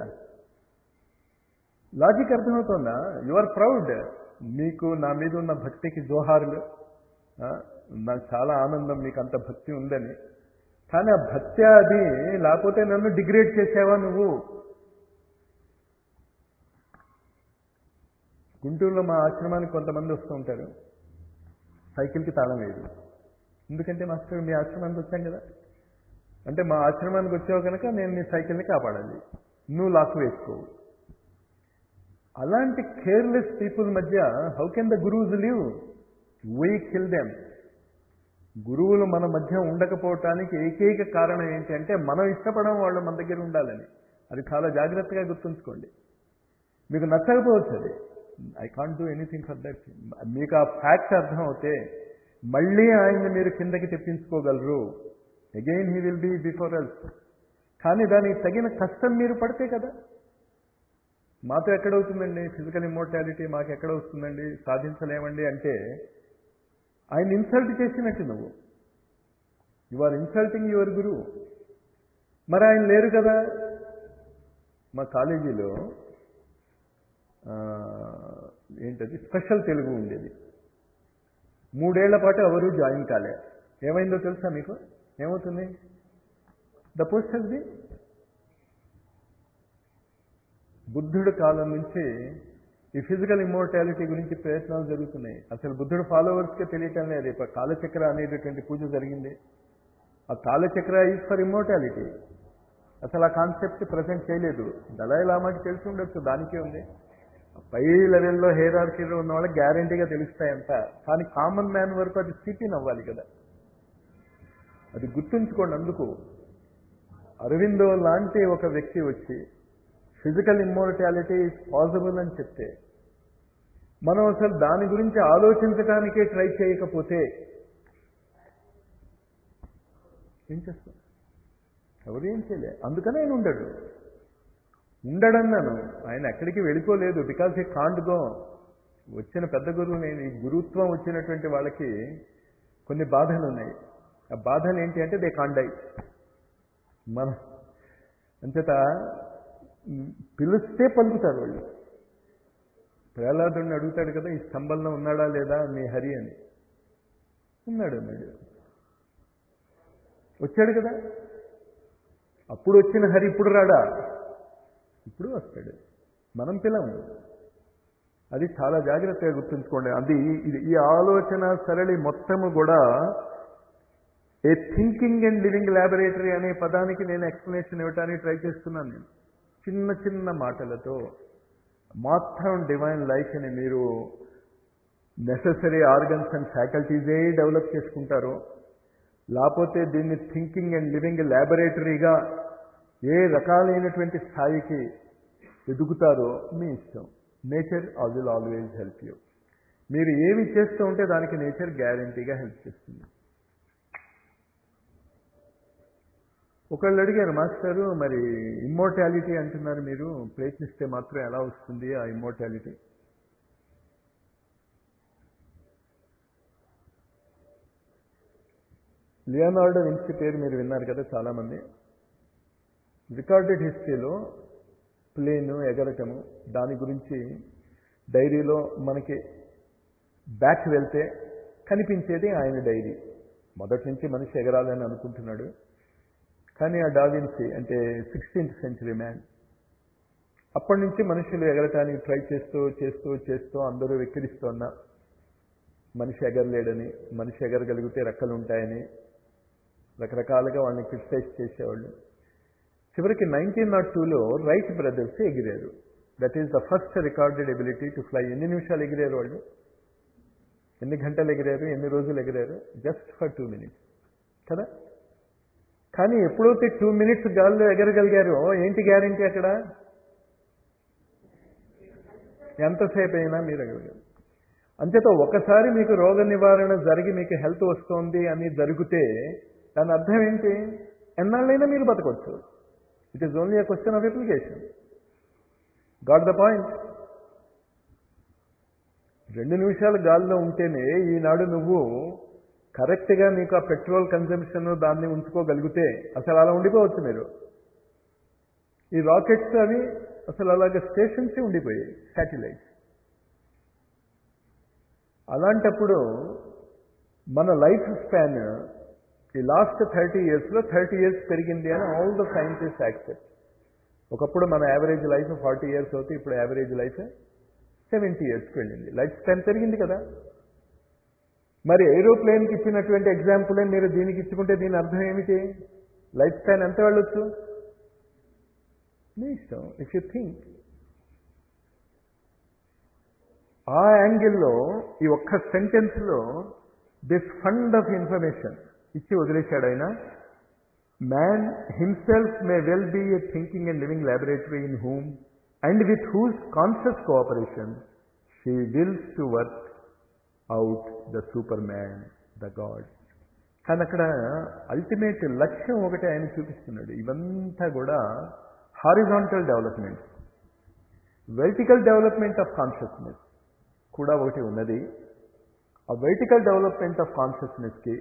లాజిక్ అర్థమవుతుందా యు ఆర్ ప్రౌడ్ మీకు నా మీద ఉన్న భక్తికి జోహార్లు నాకు చాలా ఆనందం మీకు అంత భక్తి ఉందని కానీ ఆ భక్తి అది లేకపోతే నన్ను డిగ్రేడ్ చేసావా నువ్వు గుంటూరులో మా ఆశ్రమానికి కొంతమంది వస్తూ ఉంటారు సైకిల్కి తాళం వేయదు ఎందుకంటే మాస్టర్ మీ ఆశ్రమానికి వచ్చాం కదా అంటే మా ఆశ్రమానికి వచ్చావు కనుక నేను నీ సైకిల్ని కాపాడాలి నువ్వు లాక్ వేసుకోవు అలాంటి కేర్లెస్ పీపుల్ మధ్య how can the gurus live we kill them గురువులు మన మధ్య ఉండకపోవటానికి ఏకైక కారణం ఏంటి అంటే మనం ఇష్టపడడం వాళ్ళు మన దగ్గర ఉండాలని అది చాలా జాగ్రత్తగా గుర్తుంచుకోండి మీకు నచ్చకపోవచ్చు అది I can't do anything for that మీకు ఆ ఫ్యాక్ట్ అర్థం అవుతే మళ్ళీ ఆయన్ని మీరు కిందకి తెప్పించుకోగలరు again he will be before else కానీ దానికి తగిన కష్టం మీరు పడితే కదా మాతో ఎక్కడవుతుందండి ఫిజికల్ ఇమ్మోర్టాలిటీ మాకు ఎక్కడ వస్తుందండి సాధించలేమండి అంటే ఆయన ఇన్సల్ట్ చేసినట్టు నువ్వు యు ఆర్ ఇన్సల్టింగ్ యువర్ గురువు మరి ఆయన లేరు కదా మా కాలేజీలో ఏంటది స్పెషల్ తెలుగు ఉండేది మూడేళ్ల పాటు ఎవరు జాయిన్ కాలే ఏమైందో తెలుసా మీకు ఏమవుతుంది ద పోస్ట్ ది బుద్ధుడి కాలం నుంచి ఈ ఫిజికల్ ఇమ్మోర్టాలిటీ గురించి ప్రయత్నాలు జరుగుతున్నాయి అసలు బుద్ధుడు ఫాలోవర్స్కే తెలియటం లేదు ఇప్పుడు కాలచక్ర అనేటటువంటి పూజ జరిగింది ఆ కాలచక్ర ఈజ్ ఫర్ ఇమ్మోర్టాలిటీ అసలు ఆ కాన్సెప్ట్ ప్రజెంట్ చేయలేదు దళాయి లామాకి తెలిసి ఉండొచ్చు దానికే ఉంది పై లెవెల్లో హేరార్కీలో ఉన్న వాళ్ళకి గ్యారంటీగా తెలుస్తాయంట కానీ కామన్ మ్యాన్ వరకు అది స్థితిని అవ్వాలి కదా అది గుర్తుంచుకోండి అందుకు అరవిందో లాంటి ఒక వ్యక్తి వచ్చి ఫిజికల్ ఇమ్మోర్టాలిటీ ఈజ్ పాసిబుల్ అని చెప్తే మనం అసలు దాని గురించి ఆలోచించడానికే ట్రై చేయకపోతే ఏం చేస్తాం ఎవరు ఏం చేయలే అందుకనే ఆయన ఉండడు ఉండడన్నాను ఆయన ఎక్కడికి వెళ్ళిపోలేదు బికాజ్ హీ కాంట్ గో వచ్చిన పెద్ద గురువు నేను ఈ గురుత్వం వచ్చినటువంటి వాళ్ళకి కొన్ని బాధలు ఉన్నాయి ఆ బాధలు ఏంటి అంటే దే కాండై మన అంచేత పిలిస్తే పలుకుతారు వాళ్ళు ప్రహ్లాదుడిని అడుగుతాడు కదా ఈ స్తంభంలో ఉన్నాడా లేదా నీ హరి అని ఉన్నాడు అన్నాడు వచ్చాడు కదా అప్పుడు వచ్చిన హరి ఇప్పుడు రాడా ఇప్పుడు వస్తాడు మనం పిలవం అది చాలా జాగ్రత్తగా గుర్తుంచుకోండి అది ఇది ఈ ఆలోచన సరళి మొత్తము కూడా a thinking and living laboratory అనే పదానికి నేను ఎక్స్ప్లెనేషన్ ఇవ్వడానికి ట్రై చేస్తున్నాను నేను చిన్న చిన్న మాటలతో మాత్రం డివైన్ లైఫ్ని మీరు నెససరీ ఆర్గన్స్ అండ్ ఫ్యాకల్టీసే డెవలప్ చేసుకుంటారో లేకపోతే దీన్ని థింకింగ్ అండ్ లివింగ్ ల్యాబొరేటరీగా ఏ రకాలైనటువంటి స్థాయికి ఎదుగుతారో మీ ఇష్టం nature I will always help you మీరు ఏమి చేస్తూ ఉంటే దానికి నేచర్ గ్యారంటీగా హెల్ప్ చేస్తుంది ఒకళ్ళు అడిగారు మాస్టారు మరి ఇమ్మోర్టాలిటీ అంటున్నారు మీరు ప్రయత్నిస్తే మాత్రం ఎలా వస్తుంది ఆ ఇమ్మోర్టాలిటీ లియోనార్డో విన్సీ పేరు మీరు విన్నారు కదా చాలామంది రికార్డెడ్ హిస్టరీలో ప్లేన్ ఎగరటము దాని గురించి డైరీలో మనకి బ్యాక్ వెళ్తే కనిపించేది ఆయన డైరీ మొదటి నుంచి మనిషి ఎగరాలని అనుకుంటున్నాడు కానీ ఆ డావిన్సీ అంటే సిక్స్టీన్త్ సెంచరీ మ్యాన్ అప్పటి నుంచి మనుషులు ఎగరటానికి ట్రై చేస్తూ చేస్తూ చేస్తూ అందరూ వెక్కిరిస్తున్నా మనిషి ఎగరలేడని మనిషి ఎగరగలిగితే రెక్కలు ఉంటాయని రకరకాలుగా వాళ్ళని క్రిటిసైజ్ చేసేవాళ్ళు చివరికి నైన్టీన్ నాట్ టూలో రైట్ బ్రదర్స్ ఎగిరారు that is the first recorded ability to fly ఎన్ని నిమిషాలు ఎగిరారు వాళ్ళు ఎన్ని గంటలు ఎగిరారు ఎన్ని రోజులు ఎగిరారు జస్ట్ ఫర్ టూ మినిట్స్ కదా కానీ ఎప్పుడైతే టూ మినిట్స్ గాల్లో ఎగరగలిగారో ఏంటి గ్యారంటీ అక్కడ ఎంతసేపు అయినా మీరు ఎగరగలరు అంచేత ఒకసారి మీకు రోగ నివారణ జరిగి మీకు హెల్త్ వస్తుంది అని జరిగితే దాని అర్థం ఏంటి ఎన్నాళ్ళైనా మీరు బతకొచ్చు it is only a question of application got the point రెండు నిమిషాలు గాల్లో ఉంటేనే ఈనాడు నువ్వు కరెక్ట్గా నీకు ఆ పెట్రోల్ కన్జంప్షన్ దాన్ని ఉంచుకోగలిగితే అసలు అలా ఉండిపోవచ్చు మీరు ఈ రాకెట్స్ అవి అసలు అలాగే స్టేషన్స్ ఉండిపోయాయి శాటిలైట్స్ అలాంటప్పుడు మన లైఫ్ స్పాన్ ఈ లాస్ట్ థర్టీ ఇయర్స్లో థర్టీ ఇయర్స్ పెరిగింది అని ఆల్ ద సైంటిస్ట్ యాక్సెప్ట్ ఒకప్పుడు మన యావరేజ్ లైఫ్ ఫార్టీ ఇయర్స్ అవుతే ఇప్పుడు యావరేజ్ లైఫ్ సెవెంటీ ఇయర్స్కి వెళ్ళింది లైఫ్ స్పాన్ పెరిగింది కదా మరి ఏరోప్లేన్కి ఇచ్చినటువంటి ఎగ్జాంపులే మీరు దీనికి ఇచ్చుకుంటే దీని అర్థం ఏమిటి లైఫ్ స్పాన్ ఎంత వెళ్ళొచ్చు మీ ఇష్టం ఇఫ్ యూ థింక్ ఆ యాంగిల్లో ఈ ఒక్క సెంటెన్స్లో దిస్ ఫండ్ ఆఫ్ ఇన్ఫర్మేషన్ ఇచ్చి వదిలేశాడు ఆయన man himself may well be a thinking and living laboratory in whom and with whose conscious cooperation she wills to work out the super man the god కానీ అక్కడ ultimate లక్ష్యం ఒకటి ఆయన చూపిస్తున్నాడు ఇవంతా కూడా horizontal development vertical development of consciousness కూడా ఒకటి ఉన్నది ఆ వెర్టికల్ డెవలప్మెంట్ ఆఫ్ కాన్షియస్నెస్కి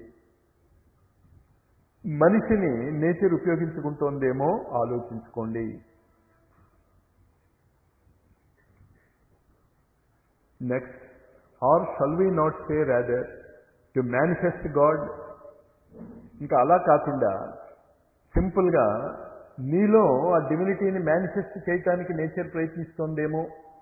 మనిషిని నేచర్ ఉపయోగించుకుంటోందేమో ఆలోచించుకోండి next or shall we not say rather to manifest God ఇంకా అలా కాకుండా సింపుల్గా నీలో ఆ డివినిటీని మేనిఫెస్ట్ చేయటానికి నేచర్ ప్రయత్నిస్తోందేమో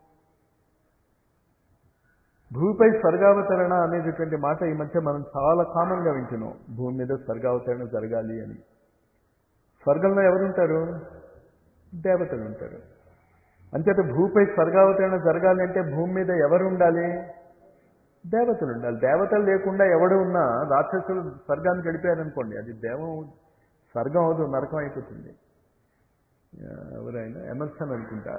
భూమిపై స్వర్గావతరణ అనేటటువంటి మాట ఈ మధ్య మనం చాలా కామన్గా వింటున్నాం భూమి మీద స్వర్గావతరణ జరగాలి అని స్వర్గంలో ఎవరుంటారు దేవతలు ఉంటారు అంచేత భూమిపై స్వర్గావతరణ జరగాలి అంటే భూమి మీద ఎవరు ఉండాలి దేవతలు ఉండాలి దేవతలు లేకుండా ఎవడు ఉన్నా రాక్షసులు స్వర్గాన్ని గడిపారనుకోండి అది దేవం స్వర్గం అవదు నరకం అయిపోతుంది ఎవరైనా ఎమర్సన్ అనుకుంటా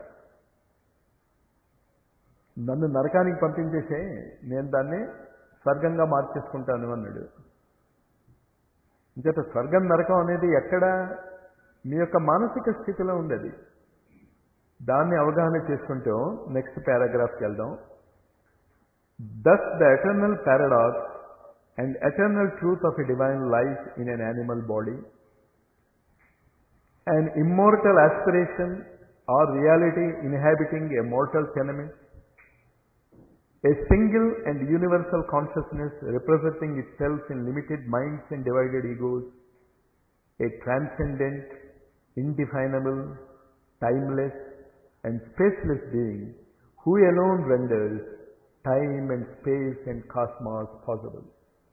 నన్ను నరకానికి పంపించేసే నేను దాన్ని స్వర్గంగా మార్చేసుకుంటాను అన్నాడు ఇంచేత స్వర్గం నరకం అనేది ఎక్కడ మీ యొక్క మానసిక స్థితిలో ఉండేది దాన్ని అవగాహన చేసుకుంటూ నెక్స్ట్ పారాగ్రాఫ్కి వెళ్దాం thus the eternal paradox and eternal truth of a divine life in an animal body an immortal aspiration or reality inhabiting a mortal tenement, a single and universal consciousness representing itself in limited minds and divided egos, a transcendent, indefinable, timeless, and spaceless being who alone renders time and space and cosmos possible.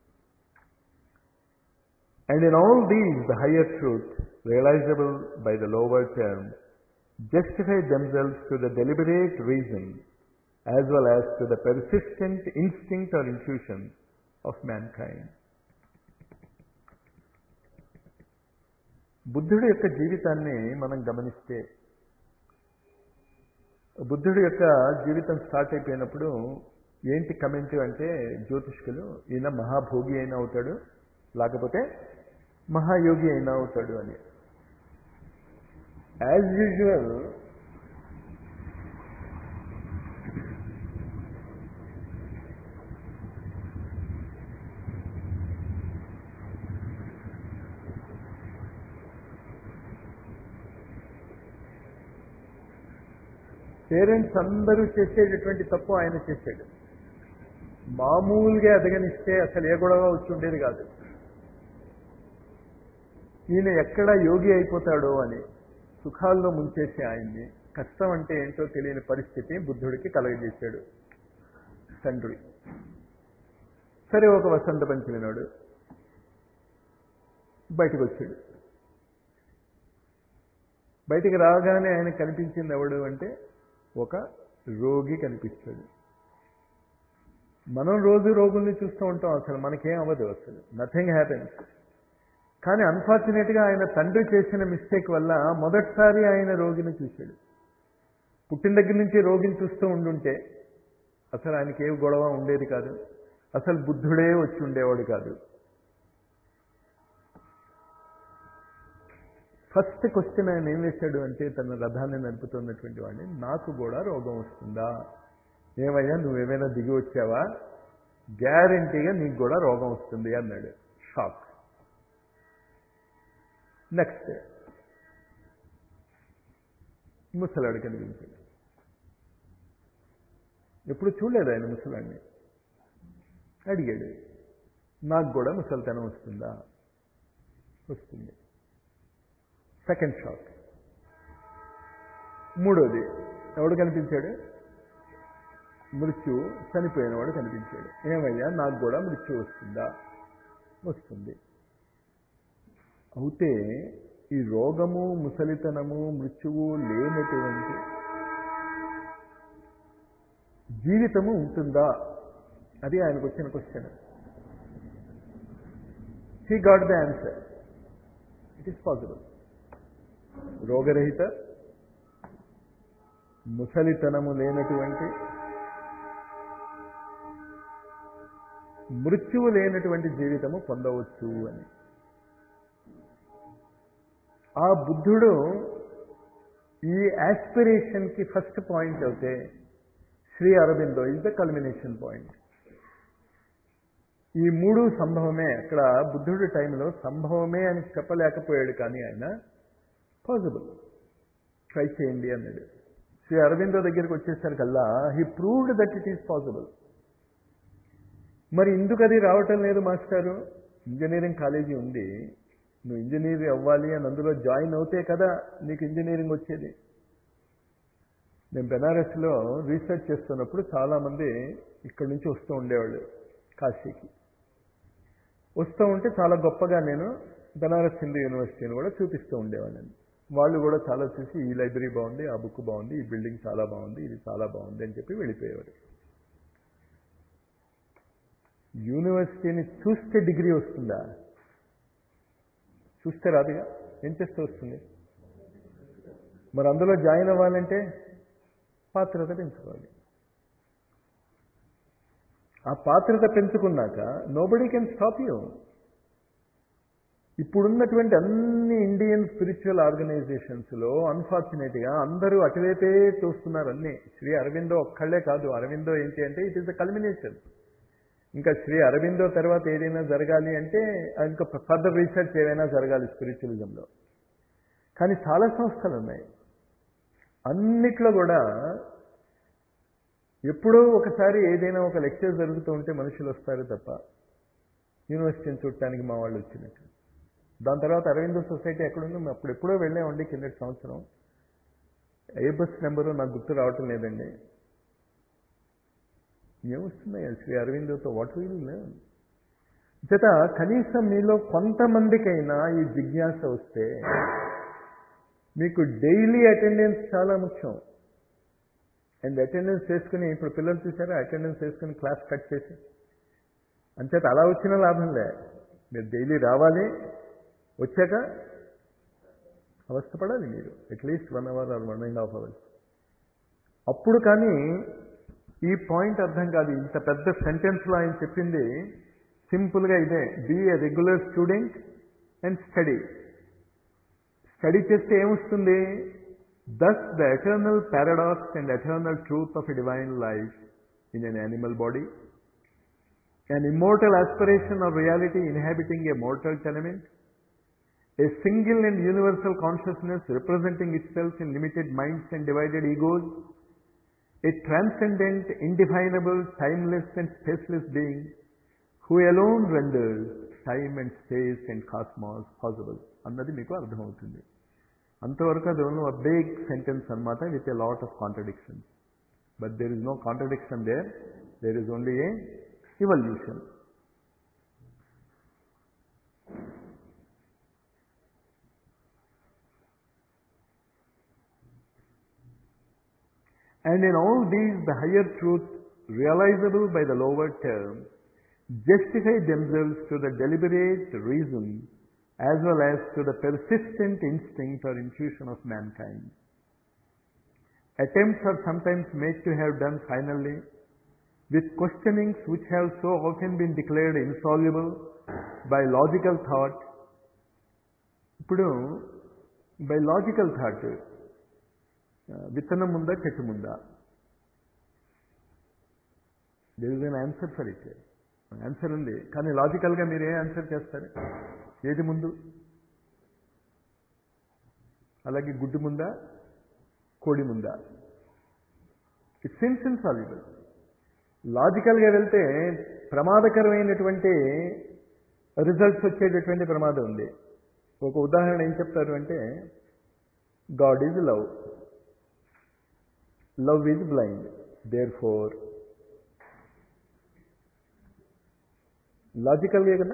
And in all these, the higher truth, realizable by the lower term, justify themselves to the deliberate reason as well as to the persistent instinct or intuition of mankind. బుద్ధుడి యొక్క జీవితాన్ని మనం గమనిస్తే బుద్ధుడి యొక్క జీవితం start అయిపోయినప్పుడు ఏంటి కమెంట్ అంటే జ్యోతిష్కులు ఈయన మహాభోగి అయినా అవుతాడు లేకపోతే మహాయోగి అయినా అవుతాడు అని యాజ్ యూజువల్ పేరెంట్స్ అందరూ చేసేటటువంటి తప్పు ఆయన చేశాడు మామూలుగా ఎదగనిస్తే అసలు ఏ గొడవ వచ్చి ఉండేది కాదు ఈయన ఎక్కడ యోగి అయిపోతాడో అని సుఖాల్లో ముంచేసే ఆయన్ని కష్టం అంటే ఏంటో తెలియని పరిస్థితి బుద్ధుడికి కలగజేశాడు తండ్రి సరే ఒక వసంత పంచమి నాడు బయటకు వచ్చాడు బయటికి రాగానే ఆయన కనిపించింది ఎవడు అంటే ఒక రోగి కనిపించాడు మనం రోజు రోగుల్ని చూస్తూ ఉంటాం అసలు మనకేం అవ్వదు అసలు నథింగ్ హ్యాపెన్స్ కానీ అన్ఫార్చునేట్గా ఆయన తండ్రి చేసిన మిస్టేక్ వల్ల మొదటిసారి ఆయన రోగిని చూశాడు పుట్టిన దగ్గర నుంచి రోగిని చూస్తూ ఉండుంటే అసలు ఆయనకి ఏ గొడవ ఉండేది కాదు అసలు బుద్ధుడే వచ్చి ఉండేవాడు కాదు ఫస్ట్ క్వశ్చన్ ఆయన ఏం వేశాడు అంటే తన రథాన్ని నడుపుతున్నటువంటి వాడిని నాకు కూడా రోగం వస్తుందా ఏమయ్యా నువ్వేమైనా దిగి వచ్చావా గ్యారంటీగా నీకు కూడా రోగం వస్తుంది అన్నాడు షాక్ నెక్స్ట్ ముసలాడు కనిపించాడు ఎప్పుడు చూడలేదు ఆయన ముసలాడిని అడిగాడు నాకు కూడా ముసలితనం వస్తుందా వస్తుంది సెకండ్ షాక్ మూడోది ఎవడు కనిపించాడు మృత్యు చనిపోయినవాడు కనిపించాడు ఏమయ్యా నాకు కూడా మృత్యు వస్తుందా వస్తుంది అయితే ఈ రోగము ముసలితనము మృత్యువు లేనటువంటి జీవితము ఉంటుందా అది ఆయనకు వచ్చిన question he got the answer it is possible రోగరహిత ముసలితనము లేనటువంటి మృత్యువు లేనటువంటి జీవితము పొందవచ్చు అని ఆ బుద్ధుడు ఈ యాస్పిరేషన్కి ఫస్ట్ పాయింట్ అయితే Shri Aurobindo is the culmination point ఈ మూడు సంభవమే అక్కడ బుద్ధుడి టైంలో సంభవమే అని చెప్పలేకపోయాడు కానీ ఆయన పాసిబుల్ ట్రై చేయండి అన్నాడు శ్రీ అరవిందో దగ్గరికి వచ్చేసరికల్లా he proved that it is possible మరి ఎందుకు అది రావటం లేదు మాస్టారు ఇంజనీరింగ్ కాలేజీ ఉంది నువ్వు ఇంజనీర్ అవ్వాలి అని అందులో జాయిన్ అవుతే కదా నీకు ఇంజనీరింగ్ వచ్చేది నేను బెనారస్లో రీసెర్చ్ చేస్తున్నప్పుడు చాలామంది ఇక్కడి నుంచి వస్తూ ఉండేవాళ్ళు కాశీకి వస్తూ ఉంటే చాలా గొప్పగా నేను బెనారస్ హిందూ యూనివర్సిటీని కూడా చూపిస్తూ ఉండేవాళ్ళని వాళ్ళు కూడా చాలా చూసి ఈ లైబ్రరీ బాగుంది ఆ బుక్ బాగుంది ఈ బిల్డింగ్ చాలా బాగుంది ఇది చాలా బాగుంది అని చెప్పి వెళ్ళిపోయేవారు యూనివర్సిటీని చూస్తే డిగ్రీ వస్తుందా చూస్తే రాదుగా ఏం చేస్తే వస్తుంది మరి అందులో జాయిన్ అవ్వాలంటే పాత్రత పెంచుకోవాలి ఆ పాత్రత పెంచుకున్నాక నోబడీ కెన్ స్టాప్ యూ ఇప్పుడున్నటువంటి అన్ని ఇండియన్ స్పిరిచువల్ ఆర్గనైజేషన్స్లో అన్ఫార్చునేట్గా అందరూ అటువైపే చూస్తున్నారు అన్నీ శ్రీ అరవిందో ఒక్కళ్ళే కాదు అరవిందో ఏంటి అంటే ఇట్ ఈస్ ద కల్మినేషన్ ఇంకా శ్రీ అరవిందో తర్వాత ఏదైనా జరగాలి అంటే ఇంకా ఫర్దర్ రీసెర్చ్ ఏదైనా జరగాలి స్పిరిచువలిజంలో కానీ చాలా సంస్థలు ఉన్నాయి అన్నిట్లో కూడా ఎప్పుడో ఒకసారి ఏదైనా ఒక లెక్చర్ జరుగుతూ ఉంటే మనుషులు వస్తారు తప్ప యూనివర్సిటీని చూడటానికి మా వాళ్ళు వచ్చినట్టు దాని తర్వాత అరవిందో సొసైటీ ఎక్కడుందో మేము అప్పుడు ఎప్పుడో వెళ్ళామండి కిందటి సంవత్సరం ఏ బస్ నెంబరు నాకు గుర్తు రావటం లేదండి ఏమొస్తున్నాయి శ్రీ అరవిందోతో వాట్ విల్ చేత కనీసం మీలో కొంతమందికైనా ఈ జిజ్ఞాస వస్తే మీకు డైలీ అటెండెన్స్ చాలా ముఖ్యం అండ్ అటెండెన్స్ చేసుకుని ఇప్పుడు పిల్లలు చూసారా అటెండెన్స్ చేసుకుని క్లాస్ కట్ చేసి అంచేత అలా వచ్చిన లాభం లే మీరు డైలీ రావాలి వచ్చాక అవస్థపడాలి మీరు at least one hour or one and half hours అప్పుడు కానీ ఈ పాయింట్ అర్థం కాదు ఇంత పెద్ద సెంటెన్స్లో ఆయన చెప్పింది సింపుల్గా ఇదే be a regular student and study study చేస్తే ఏమొస్తుంది thus the eternal paradox and eternal truth of a divine life in an animal body an immortal aspiration of reality inhabiting a mortal tenement, a single and universal consciousness representing itself in limited minds and divided egos, a transcendent, indefinable, timeless and spaceless being who alone renders time and space and cosmos possible. అన్నది మీకు అర్థమవుతుంది అంతవరకు అది only a big sentence అనమాట with a lot of contradiction but there is no contradiction there there is only a evolution And in all these, the higher truth realizable by the lower term justify themselves to the deliberate reason as well as to the persistent instinct or intuition of mankind. Attempts are sometimes made to have done finally with questionings which have so often been declared insoluble by logical thought. ఇప్పుడు by logical thought విత్తనం ఉందా చెట్టు ముందా there is an answer for it answer ఉంది కానీ లాజికల్గా మీరు ఏ answer చేస్తారు ఏది ముందు అలాగే గుడ్డు ముందా కోడి ముందా ఇట్ సిమ్స్ ఇన్సాల్యుబుల్ లాజికల్గా వెళ్తే ప్రమాదకరమైనటువంటి రిజల్ట్స్ వచ్చేటటువంటి ప్రమాదం ఉంది ఒక ఉదాహరణ ఏం చెప్తారు అంటే God is love love is blind there లాజికల్గా కదా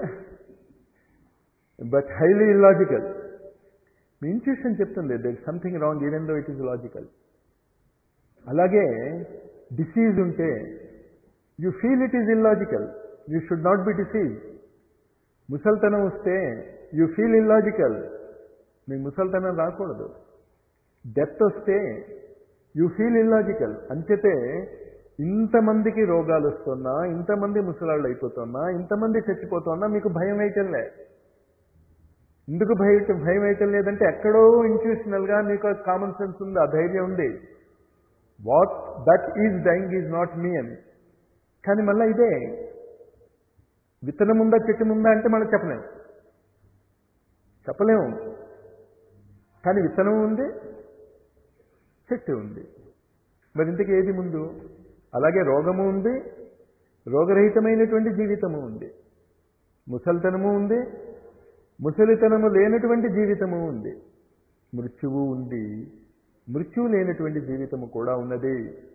బట్ హైలీ ఇల్లాజికల్ మీ ఇంట్యూషన్ చెప్తుంది there something wrong even though it is logical అలాగే డిసీజ్ ఉంటే you feel it is illogical you should not be disease ముసల్తనం వస్తే you feel illogical మీకు ముసల్తనం రాకూడదు డెత్ వస్తే యూ ఫీల్ ఇల్లాజికల్ అంచేతే ఇంతమందికి రోగాలు వస్తున్నా ఇంతమంది ముసలాళ్ళు అయిపోతున్నా ఇంతమంది చచ్చిపోతున్నా మీకు భయం వేయటంలే ఎందుకు భయ భయం వేయటం లేదంటే ఎక్కడో ఇంట్యూషనల్గా మీకు కామన్ సెన్స్ ఉంది ఆ ధైర్యం ఉంది what that is dying is not me అని కానీ మళ్ళీ ఇదే విత్తనం ఉందా చెట్టు ఉందా అంటే మనం చెప్పలేము చెప్పలేము కానీ విత్తనం ఉంది చెట్టు ఉంది మరి ఇంతకీ ఏది ముందు అలాగే రోగము ఉంది రోగరహితమైనటువంటి జీవితము ఉంది ముసలితనము ఉంది ముసలితనము లేనటువంటి జీవితము ఉంది మృత్యువు ఉంది మృత్యువు లేనటువంటి జీవితము కూడా ఉన్నది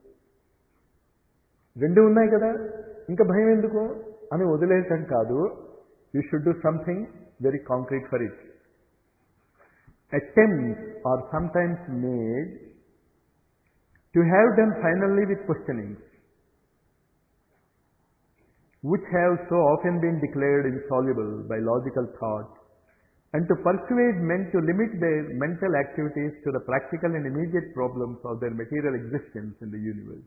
రెండు ఉన్నాయి కదా ఇంకా భయం ఎందుకు అని వదిలేయటం కాదు you should do something very concrete for it attempts are sometimes made to have done finally with questionings, which have so often been declared insoluble by logical thought, and to persuade men to limit their mental activities to the practical and immediate problems of their material existence in the universe.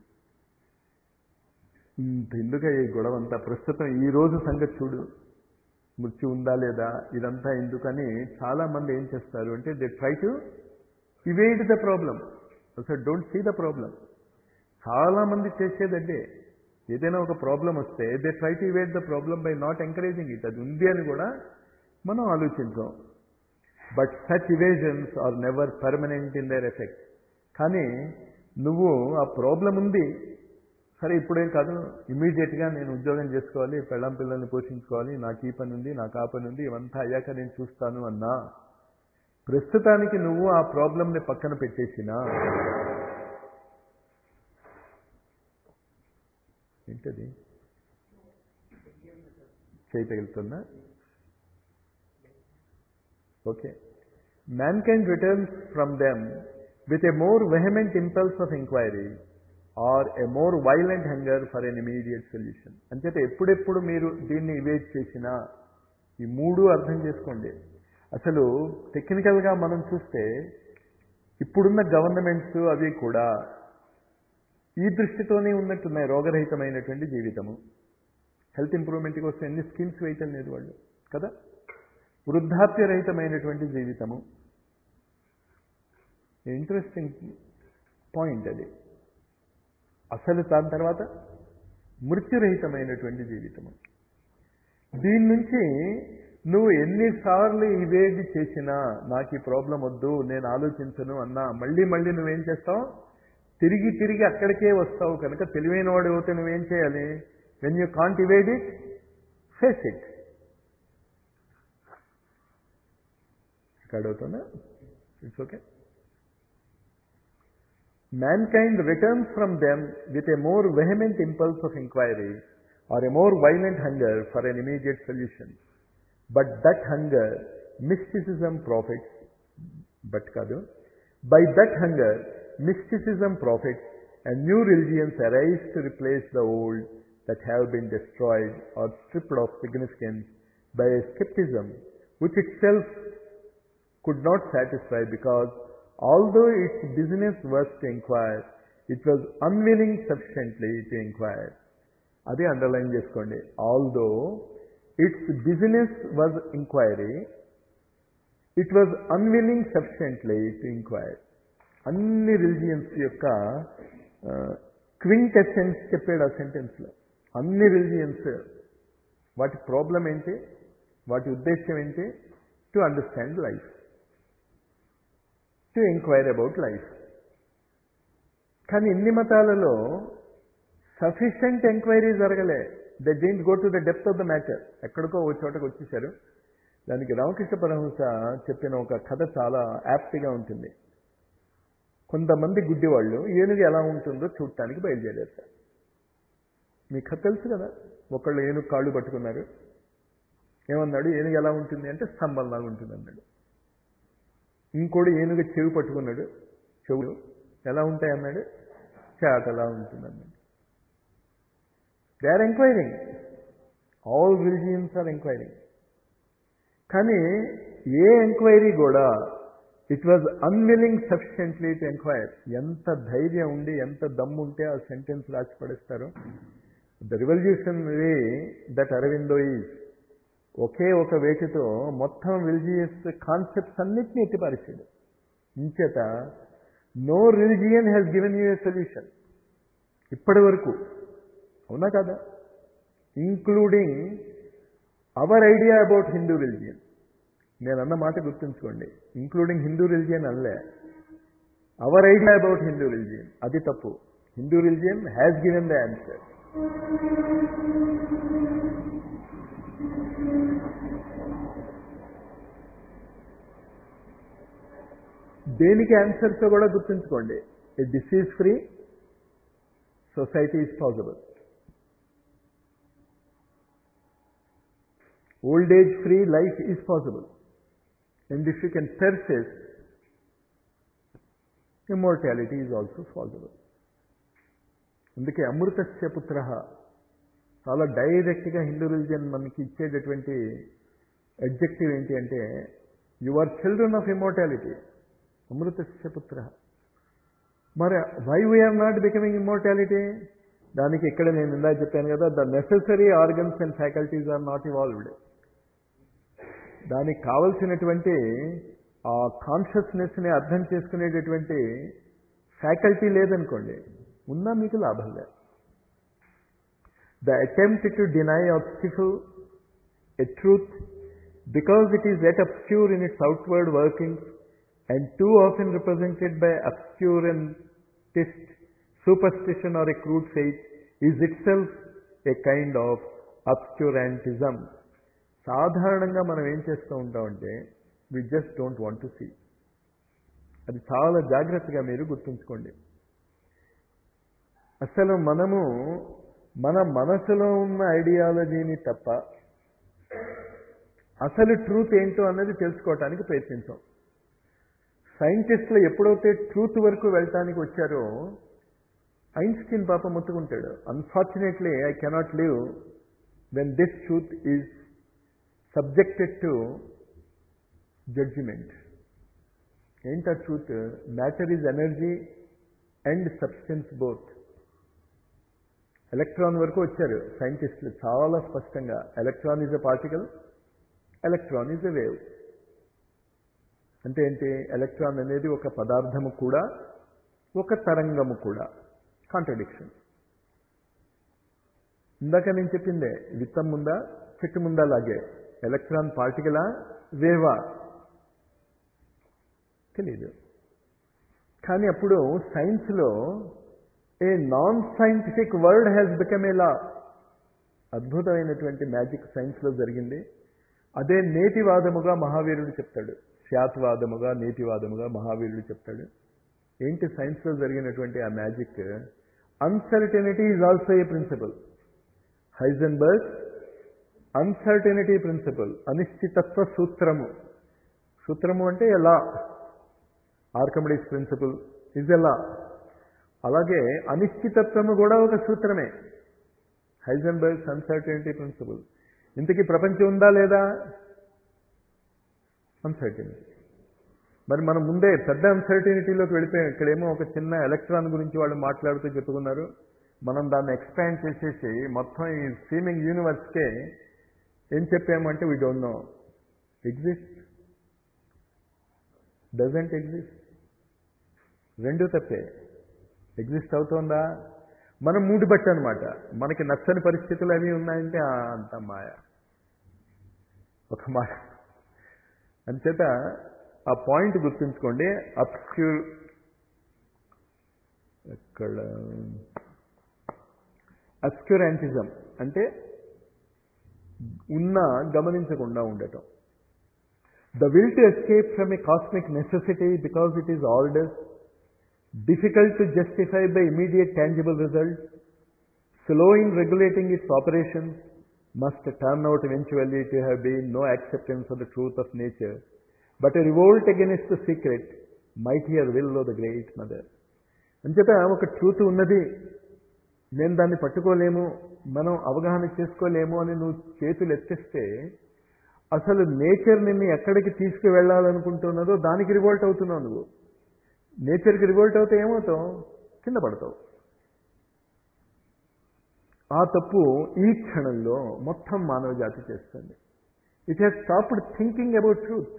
ఎందుక ఈ గొడవ అంతా ప్రస్తుతం ఈ రోజు సంగతి చూడు మృత్యు ఉందా లేదా ఇదంతా ఎందుకని చాలా మంది ఏం చేస్తారు అంటే they try to evade the problem అసలు డోంట్ సీ ద ప్రాబ్లం చాలామంది చేసేదంటే ఏదైనా ఒక ప్రాబ్లం వస్తే they try to evade the problem by not encouraging it అది ఉంది అని కూడా మనం ఆలోచించాం but such evasions are never permanent in their effect కానీ నువ్వు ఆ ప్రాబ్లం ఉంది సరే ఇప్పుడేం కాదు ఇమీడియట్గా నేను ఉద్యోగం చేసుకోవాలి పెళ్ళం పిల్లల్ని పోషించుకోవాలి నాకు ఈ పని ఉంది నాకు ఆ పని ఉంది ఇవంతా అయ్యాక నేను చూస్తాను అన్నా ప్రస్తుతానికి నువ్వు ఆ ప్రాబ్లంని పక్కన పెట్టేసినా ఏంటది చేయి తగులుతుందా okay man can returns from them with a more vehement impulse of inquiry or a more violent hunger for an immediate solution అంచేత ఎప్పుడెప్పుడు మీరు దీన్ని ఇవేట్ చేసినా ఈ మూడు అర్థం చేసుకోండి అసలు టెక్నికల్గా మనం చూస్తే ఇప్పుడున్న గవర్నమెంట్స్ అవి కూడా ఈ దృష్టితోనే ఉన్నట్టున్నాయి రోగరహితమైనటువంటి జీవితము హెల్త్ ఇంప్రూవ్మెంట్కి వస్తే ఎన్ని స్కీమ్స్ వేయటం లేదు వాళ్ళు కదా వృద్ధాప్యరహితమైనటువంటి జీవితము ఇంట్రెస్టింగ్ పాయింట్ అది అసలు దాని తర్వాత మృత్యురహితమైనటువంటి జీవితము దీని నుంచి నువ్వు ఎన్నిసార్లు ఇవేది చేసినా నాకు ఈ ప్రాబ్లం వద్దు నేను ఆలోచించను అన్నా మళ్ళీ మళ్ళీ నువ్వేం చేస్తావు తిరిగి తిరిగి అక్కడికే వస్తావు కనుక తెలివైన వాడు అయితే నువ్వేం చేయాలి when you can't evade it face it record అవుతుందా it's okay mankind returns from them with a more vehement impulse of inquiry or a more violent hunger for an immediate solution. But that hunger, mysticism profits, but kadu, by that hunger, mysticism profits and new religions arise to replace the old that have been destroyed or stripped of significance by a skepticism which itself could not satisfy because although its business was to inquire, it was unwilling sufficiently to inquire. అదే underline చేసుకోండి although its business was inquiry it was unwilling sufficiently to inquire అన్ని religions యొక్క క్వింక్ essence చెప్పాడు ఆ సెంటెన్స్లో అన్ని religions వాటి problem ఏంటి వాటి ఉద్దేశం ఏంటి to understand life to inquire about life కానీ ఇన్ని మతాలలో సఫిషియంట్ ఎంక్వైరీ జరగలే they didn't go to the depth of the matter ఎక్కడికో ఓ చోటకు వచ్చేసారు దానికి రామకృష్ణ పరమహంస చెప్పిన ఒక కథ చాలా యాప్ట్గా ఉంటుంది కొంతమంది గుడ్డివాళ్ళు ఏనుగు ఎలా ఉంటుందో చూడటానికి బయలుదేరారు మీకు కథ తెలుసు కదా ఒకళ్ళు ఏనుగు కాళ్ళు పట్టుకున్నారు ఏమన్నాడు ఏనుగు ఎలా ఉంటుంది అంటే స్తంభంలాగా ఉంటుంది అన్నాడు ఇంకోటి ఏనుగు చెవి పట్టుకున్నాడు చెవులు ఎలా ఉంటాయి అన్నాడు చేటలా ఉంటుంది అన్నాడు they are inquiring all religions are inquiring కానీ ఏ ఎంక్వైరీ కూడా it was unwilling sufficiently to inquire ఎంత ధైర్యం ఉండి ఎంత దమ్ము ఉంటే ఆ సెంటెన్స్ రాసి పడేస్తారు the revolutionary that Aurobindo is ఒకే ఒక వేటితో మొత్తం రిలీజియస్ కాన్సెప్ట్స్ అన్నిటినీ ఎత్తిపారేసాడు ఇంచేత no religion has given you a solution ఇప్పటి వరకు అవునా కదా including our idea about Hindu religion నేను అన్న మాట గుర్తుంచుకోండి ఇంక్లూడింగ్ హిందూ రిలిజియన్ అనలే our idea about Hindu religion అది తప్పు Hindu religion has given the answer దేనికి ఆన్సర్స్ కూడా గుర్తుంచుకోండి a disease free society is possible old age free life is possible and if you can pursue immortality is also possible అందుకే అమృతస్య పుత్ర చాలా డైరెక్ట్గా హిందూ రిలిజన్ మనకి ఇచ్చేటటువంటి అబ్జెక్టివ్ ఏంటి అంటే you are children of immortality అమృతస్య పుత్ర మరి why we are not becoming immortality దానికి ఇక్కడ నేను ఇందా చెప్పాను కదా the necessary organs and faculties are not evolved దానికి కావలసినటువంటి ఆ కాన్షియస్నెస్ని అర్థం చేసుకునేటటువంటి ఫ్యాకల్టీ లేదనుకోండి ఉన్నా మీకు లాభం లేదు the attempt to deny or stifle a truth because it is yet obscure in its outward workings and too often represented by obscurantist superstition or a crude faith is itself a kind of obscurantism. సాధారణంగా మనం ఏం చేస్తూ ఉంటామంటే we just don't want to see అది చాలా జాగ్రత్తగా మీరు గుర్తుంచుకోండి అసలు మనము మన మనసులో ఉన్న ఐడియాలజీని తప్ప అసలు ట్రూత్ ఏంటో అన్నది తెలుసుకోవటానికి ప్రయత్నించాం సైంటిస్టులు ఎప్పుడైతే ట్రూత్ వరకు వెళ్ళటానికి వచ్చారో ఐన్స్టీన్ పాప ముట్టుకుంటాడు unfortunately I cannot live when this truth is subjected to judgement ఏంటా truth matter is energy and substance both electron వరకు వచ్చారు సైంటిస్టులు చాలా స్పష్టంగా electron is a particle electron is a wave అంటే ఏంటి ఎలక్ట్రాన్ అనేది ఒక పదార్థము కూడా ఒక తరంగము కూడా కాంట్రడిక్షన్ ఇందాక నేను చెప్పిందే విత్తం ముందా చెట్టు ముందా లాగే ఎలక్ట్రాన్ పార్టికలా వేవా తెలీదు కానీ అప్పుడు సైన్స్లో a non scientific world has become a law అద్భుతమైనటువంటి మ్యాజిక్ సైన్స్లో జరిగింది అదే నేటివాదముగా మహావీరుడు చెప్తాడు శాత్వాదముగా నీతివాదముగా మహావీరుడు చెప్తాడు ఏంటి సైన్స్లో జరిగినటువంటి ఆ magic uncertainty is also a principle Heisenberg uncertainty principle అనిశ్చితత్వ సూత్రము సూత్రము అంటే ఎలా ఆర్కమిడిస్ ప్రిన్సిపల్ ఇజ్ ఎలా అలాగే అనిశ్చితత్వము కూడా ఒక సూత్రమే హైజన్బర్గ్స్ అన్సర్టనిటీ ప్రిన్సిపల్ ఇంతకీ ప్రపంచం ఉందా లేదా అన్సర్టనిటీ మరి మనం ముందే పెద్ద అన్సర్టనిటీలోకి వెళ్ళిపోయాం ఇక్కడేమో ఒక చిన్న ఎలక్ట్రాన్ గురించి వాళ్ళు మాట్లాడుతూ చెప్పుకున్నారు మనం దాన్ని ఎక్స్పాండ్ చేసేసి మొత్తం ఈ సీమింగ్ యూనివర్స్కే ఏం చెప్పామంటే we don't know exist doesn't exist రెండు తప్పే ఎగ్జిస్ట్ అవుతోందా మనం మూడు బట్టి అనమాట మనకి నచ్చని పరిస్థితులు అవి ఉన్నాయంటే ఆ, అంత మాయ ఒక మాట అంచేత ఆ పాయింట్ గుర్తుంచుకోండి అబ్స్క్యూర్ ఎక్కడ అబ్స్క్యూరాంటిజం అంటే ఉన్న గమనించకుండా ఉండటం the will to escape from a cosmic necessity because it is harder difficult to justify by immediate tangible results, slow in regulating its operations, must turn out eventually to have been no acceptance of the truth of nature, but a revolt against the secret, mightier will of the great mother. అంచేత ఒక truth ఉన్నది నేను దాన్ని పట్టుకోలేము మనం అవగాహన చేసుకోలేము అని నువ్వు చేతులు ఎత్తేస్తే అసలు నేచర్ నిన్ను ఎక్కడికి తీసుకువెళ్ళాలనుకుంటున్నదో దానికి రివోల్ట్ అవుతున్నావు నువ్వు నేచర్కి రివోల్ట్ అవుతే ఏమవుతావు కింద పడతావు ఆ తప్పు ఈ క్షణంలో మొత్తం మానవ జాతి చేస్తుంది it has stopped thinking about truth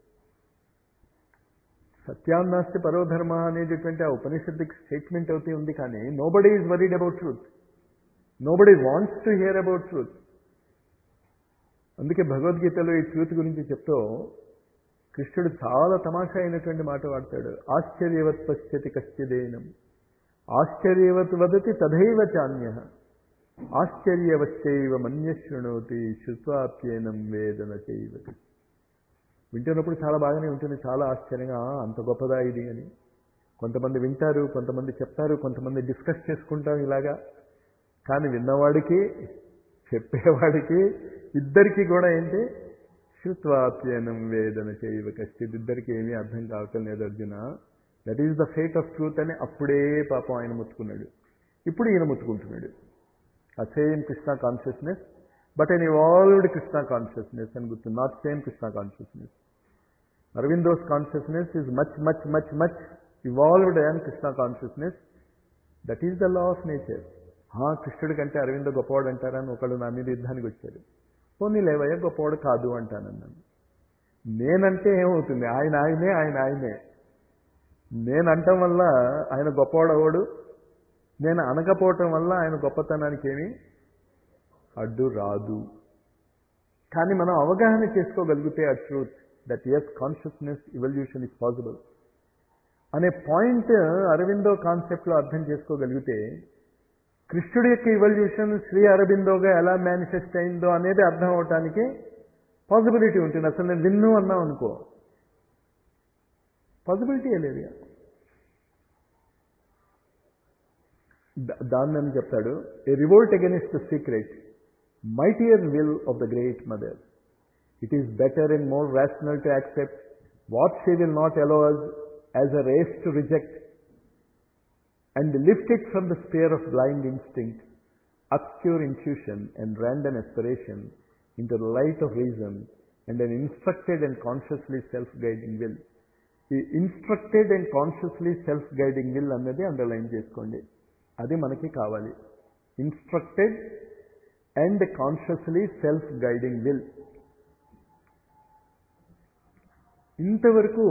సత్యాన్నాస్తి పరోధర్మ అనేటటువంటి ఆ ఉపనిషత్తుకి స్టేట్మెంట్ అవుతే ఉంది కానీ nobody is worried about truth nobody wants to hear about truth అందుకే భగవద్గీతలో ఈ ట్రూత్ గురించి చెప్తూ కృష్ణుడు చాలా తమాషా అయినటువంటి మాట వాడతాడు ఆశ్చర్యవత్ పశ్యతి కశ్చిదేనం ఆశ్చర్యవత్ వదతి తథైవ చాన్య ఆశ్చర్యవచ్చైవ మన్య శృణోతి శుత్వాప్యేనం వేదన చైవతి వింటున్నప్పుడు చాలా బాగానే ఉంటుంది చాలా ఆశ్చర్యంగా "ఆ, అంత గొప్పదా ఇది అని కొంతమంది వింటారు కొంతమంది చెప్తారు కొంతమంది డిస్కస్ చేసుకుంటాం ఇలాగా కానీ విన్నవాడికి చెప్పేవాడికి ఇద్దరికి కూడా ఏంటి శృత్వాప్యనం వేదన చేయవ కశ్చిత్ ఇద్దరికి ఏమీ అర్థం కావటం లేదు Arjuna that is the fate of truth అని అప్పుడే పాపం ఆయన ముత్తుకున్నాడు ఇప్పుడు ఈయన ముత్తుకుంటున్నాడు ఆ same Krishna consciousness but an evolved Krishna consciousness అని గుర్తు not same Krishna consciousness Aurobindo's consciousness is much much much much evolved and Krishna consciousness that is the law of nature కృష్ణుడి కంటే అరవింద గొప్పవాడు అంటారని ఒకళ్ళు నా మీద యుద్ధానికి వచ్చారు పోనీ లేవయ్య గొప్పవాడు కాదు అంటానన్నాను నేనంటే ఏమవుతుంది ఆయన ఆయనే ఆయన ఆయనే నేను అంటం వల్ల ఆయన గొప్పవాడు అవడు నేను అనకపోవటం వల్ల ఆయన గొప్పతనానికి ఏమి అడ్డు రాదు కానీ మనం అవగాహన చేసుకోగలిగితే ఆ truth that is consciousness evolution is possible అనే పాయింట్ అరవిందో కాన్సెప్ట్లో అర్థం చేసుకోగలిగితే కృష్ణుడి యొక్క ఇవల్యూషన్ శ్రీ అరబిందోగా ఎలా మేనిఫెస్ట్ అయిందో అనేది అర్థం అవటానికి పాసిబిలిటీ ఉంటుంది అసలు నేను విన్ను అన్నాం అనుకో పాసిబిలిటీ లేదు దాన్ని అని చెప్తాడు a revolt against the secret mightier will of the great mother it is better and more rational to accept what she will not allow us as a race to reject and lift it from the sphere of blind instinct, obscure intuition, and random aspiration into the light of reason and an instructed and consciously self-guiding will. ఈ instructed and consciously self guiding will అన్నది underline చేసుకోండి అది మనకి కావాలి instructed and consciously self guiding will ఇంతవరకు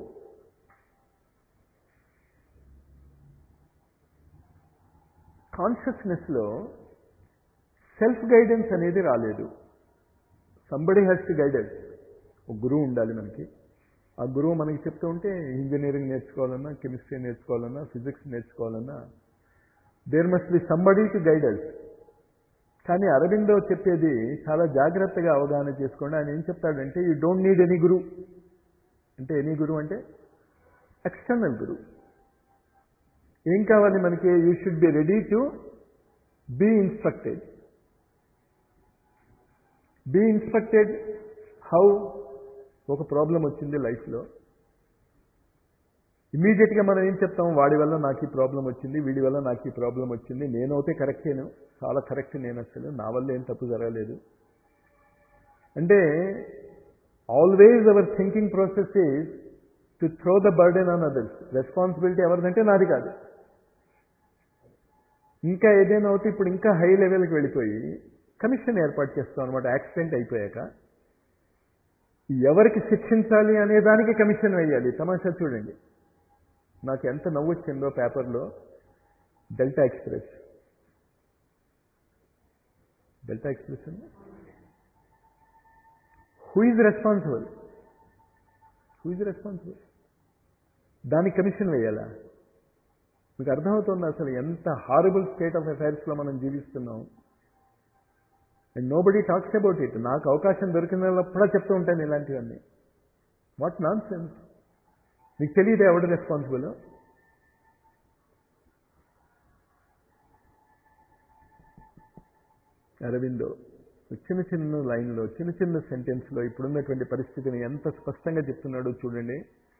కాన్షియస్నెస్లో self guidance అనేది రాలేదు సంబడి హ్యాస్ టు గైడెన్స్ ఒక గురువు ఉండాలి మనకి ఆ గురువు మనకి చెప్తూ ఉంటే ఇంజనీరింగ్ నేర్చుకోవాలన్నా కెమిస్ట్రీ నేర్చుకోవాలన్నా ఫిజిక్స్ నేర్చుకోవాలన్నా there must be somebody to guidance కానీ అరవిందో చెప్పేది చాలా జాగ్రత్తగా అవగాహన చేసుకోండి ఆయన ఏం చెప్తాడంటే you don't need any guru అంటే ఎనీ గురువు అంటే ఎక్స్టర్నల్ గురువు ఏం కావాలి మనకి you should be ready to be instructed be instructed how ఒక ప్రాబ్లం వచ్చింది లైఫ్లో ఇమీడియట్గా మనం ఏం చెప్తాం వాడి వల్ల నాకు ఈ ప్రాబ్లం వచ్చింది వీడి వల్ల నాకు ఈ ప్రాబ్లం వచ్చింది నేనైతే కరెక్టేను చాలా కరెక్ట్ నేను అసలు నా వల్ల ఏం తప్పు జరగలేదు అంటే always our thinking process is to throw the burden on others responsibility ఎవరిదంటే నాది కాదు ఇంకా ఏదైనా అవుతే ఇప్పుడు ఇంకా హై లెవెల్కి వెళ్ళిపోయి కమిషన్ ఏర్పాటు చేస్తాం అనమాట యాక్సిడెంట్ అయిపోయాక ఎవరికి శిక్షించాలి అనే దానికి కమిషన్ వేయాలి తమాషా చూడండి నాకు ఎంత నవ్వు వచ్చిందో పేపర్లో డెల్టా ఎక్స్ప్రెస్ డెల్టా ఎక్స్ప్రెస్ అండి who is responsible who is responsible దానికి కమిషన్ వేయాలా మీకు అర్థమవుతుంది అసలు ఎంత హారబుల్ స్టేట్ ఆఫ్ అఫైర్స్లో మనం జీవిస్తున్నాం and nobody talks about it నాకు అవకాశం దొరికినప్పుడా చెప్తూ ఉంటాను ఇలాంటివన్నీ వాట్ నాన్ సెన్స్ మీకు తెలియదు ఎవడు రెస్పాన్సిబుల్ అరవిందో చిన్న చిన్న లైన్లో చిన్న చిన్న సెంటెన్స్లో ఇప్పుడున్నటువంటి పరిస్థితిని ఎంత స్పష్టంగా చెప్తున్నాడో చూడండి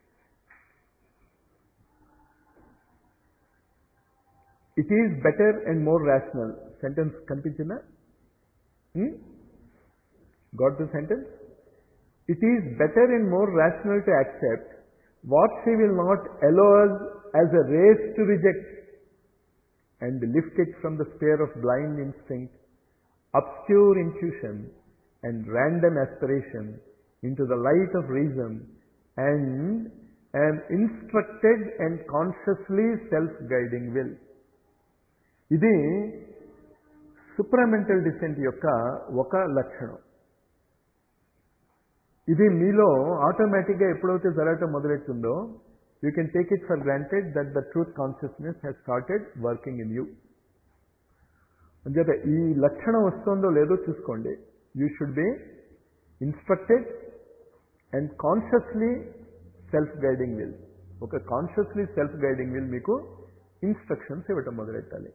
it is better and more rational sentence కనిపించిందా got the sentence it is better and more rational to accept what she will not allow us as a race to reject and lift it from the sphere of blind instinct, obscure intuition, and random aspiration into the light of reason and an instructed and consciously self-guiding will. ఇది supramental descent యొక్క ఒక లక్షణం ఇది మీలో ఆటోమేటిక్గా ఎప్పుడైతే జరగటం మొదలెట్టుందో you can take it for granted that the truth consciousness has started working in you అంచేత ఈ లక్షణం వస్తుందో లేదో చూసుకోండి you should be instructed and consciously self guiding will ఒక కాన్షియస్లీ సెల్ఫ్ గైడింగ్ విల్ మీకు ఇన్స్ట్రక్షన్స్ ఇవ్వటం మొదలెట్టాలి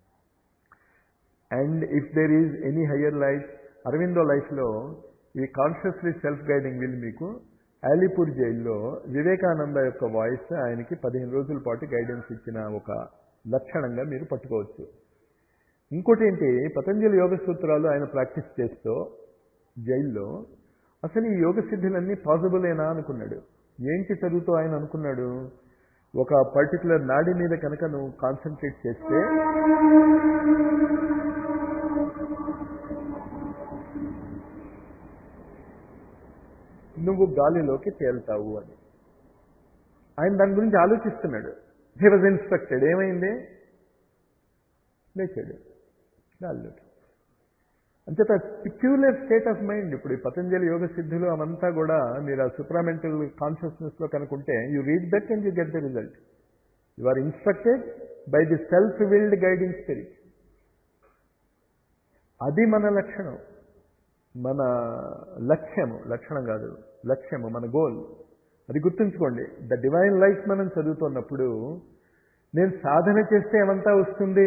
and if there is any higher life Aurobindo లైఫ్లో ఈ కాన్షియస్లీ సెల్ఫ్ గైడింగ్ విల్ మీకు అలీపూర్ జైల్లో వివేకానంద యొక్క వాయిస్ ఆయనకి పదిహేను రోజుల పాటు గైడెన్స్ ఇచ్చిన ఒక లక్షణంగా మీరు పట్టుకోవచ్చు ఇంకోటి ఏంటి పతంజలి యోగ సూత్రాలు ఆయన ప్రాక్టీస్ చేస్తూ జైల్లో అసలు ఈ యోగ సిద్ధులన్నీ పాసిబులేనా అనుకున్నాడు ఏంటి చదువుతూ ఆయన అనుకున్నాడు ఒక పర్టికులర్ నాడి మీద కనుక నువ్వు కాన్సన్ట్రేట్ చేస్తే నువ్వు గాలిలోకి తేల్తావు అని ఆయన దాని గురించి ఆలోచిస్తున్నాడు హీ వాజ్ ఇన్స్ట్రక్టెడ్ ఏమైంది లేచాడు గాలిలోకి అంచేత పిక్యులర్ స్టేట్ ఆఫ్ మైండ్ ఇప్పుడు ఈ పతంజలి యోగ సిద్ధులు అవంతా కూడా మీరు ఆ సుప్రామెంటల్ కాన్షియస్నెస్లో కనుకుంటే you read that and you get the result you are instructed by the self willed guiding spirit అది మన లక్షణం మన లక్ష్యము లక్షణం కాదు లక్ష్యము మన గోల్ అది గుర్తుంచుకోండి ద డివైన్ లైఫ్ మనం చదువుతున్నప్పుడు నేను సాధన చేస్తే ఏమంతా వస్తుంది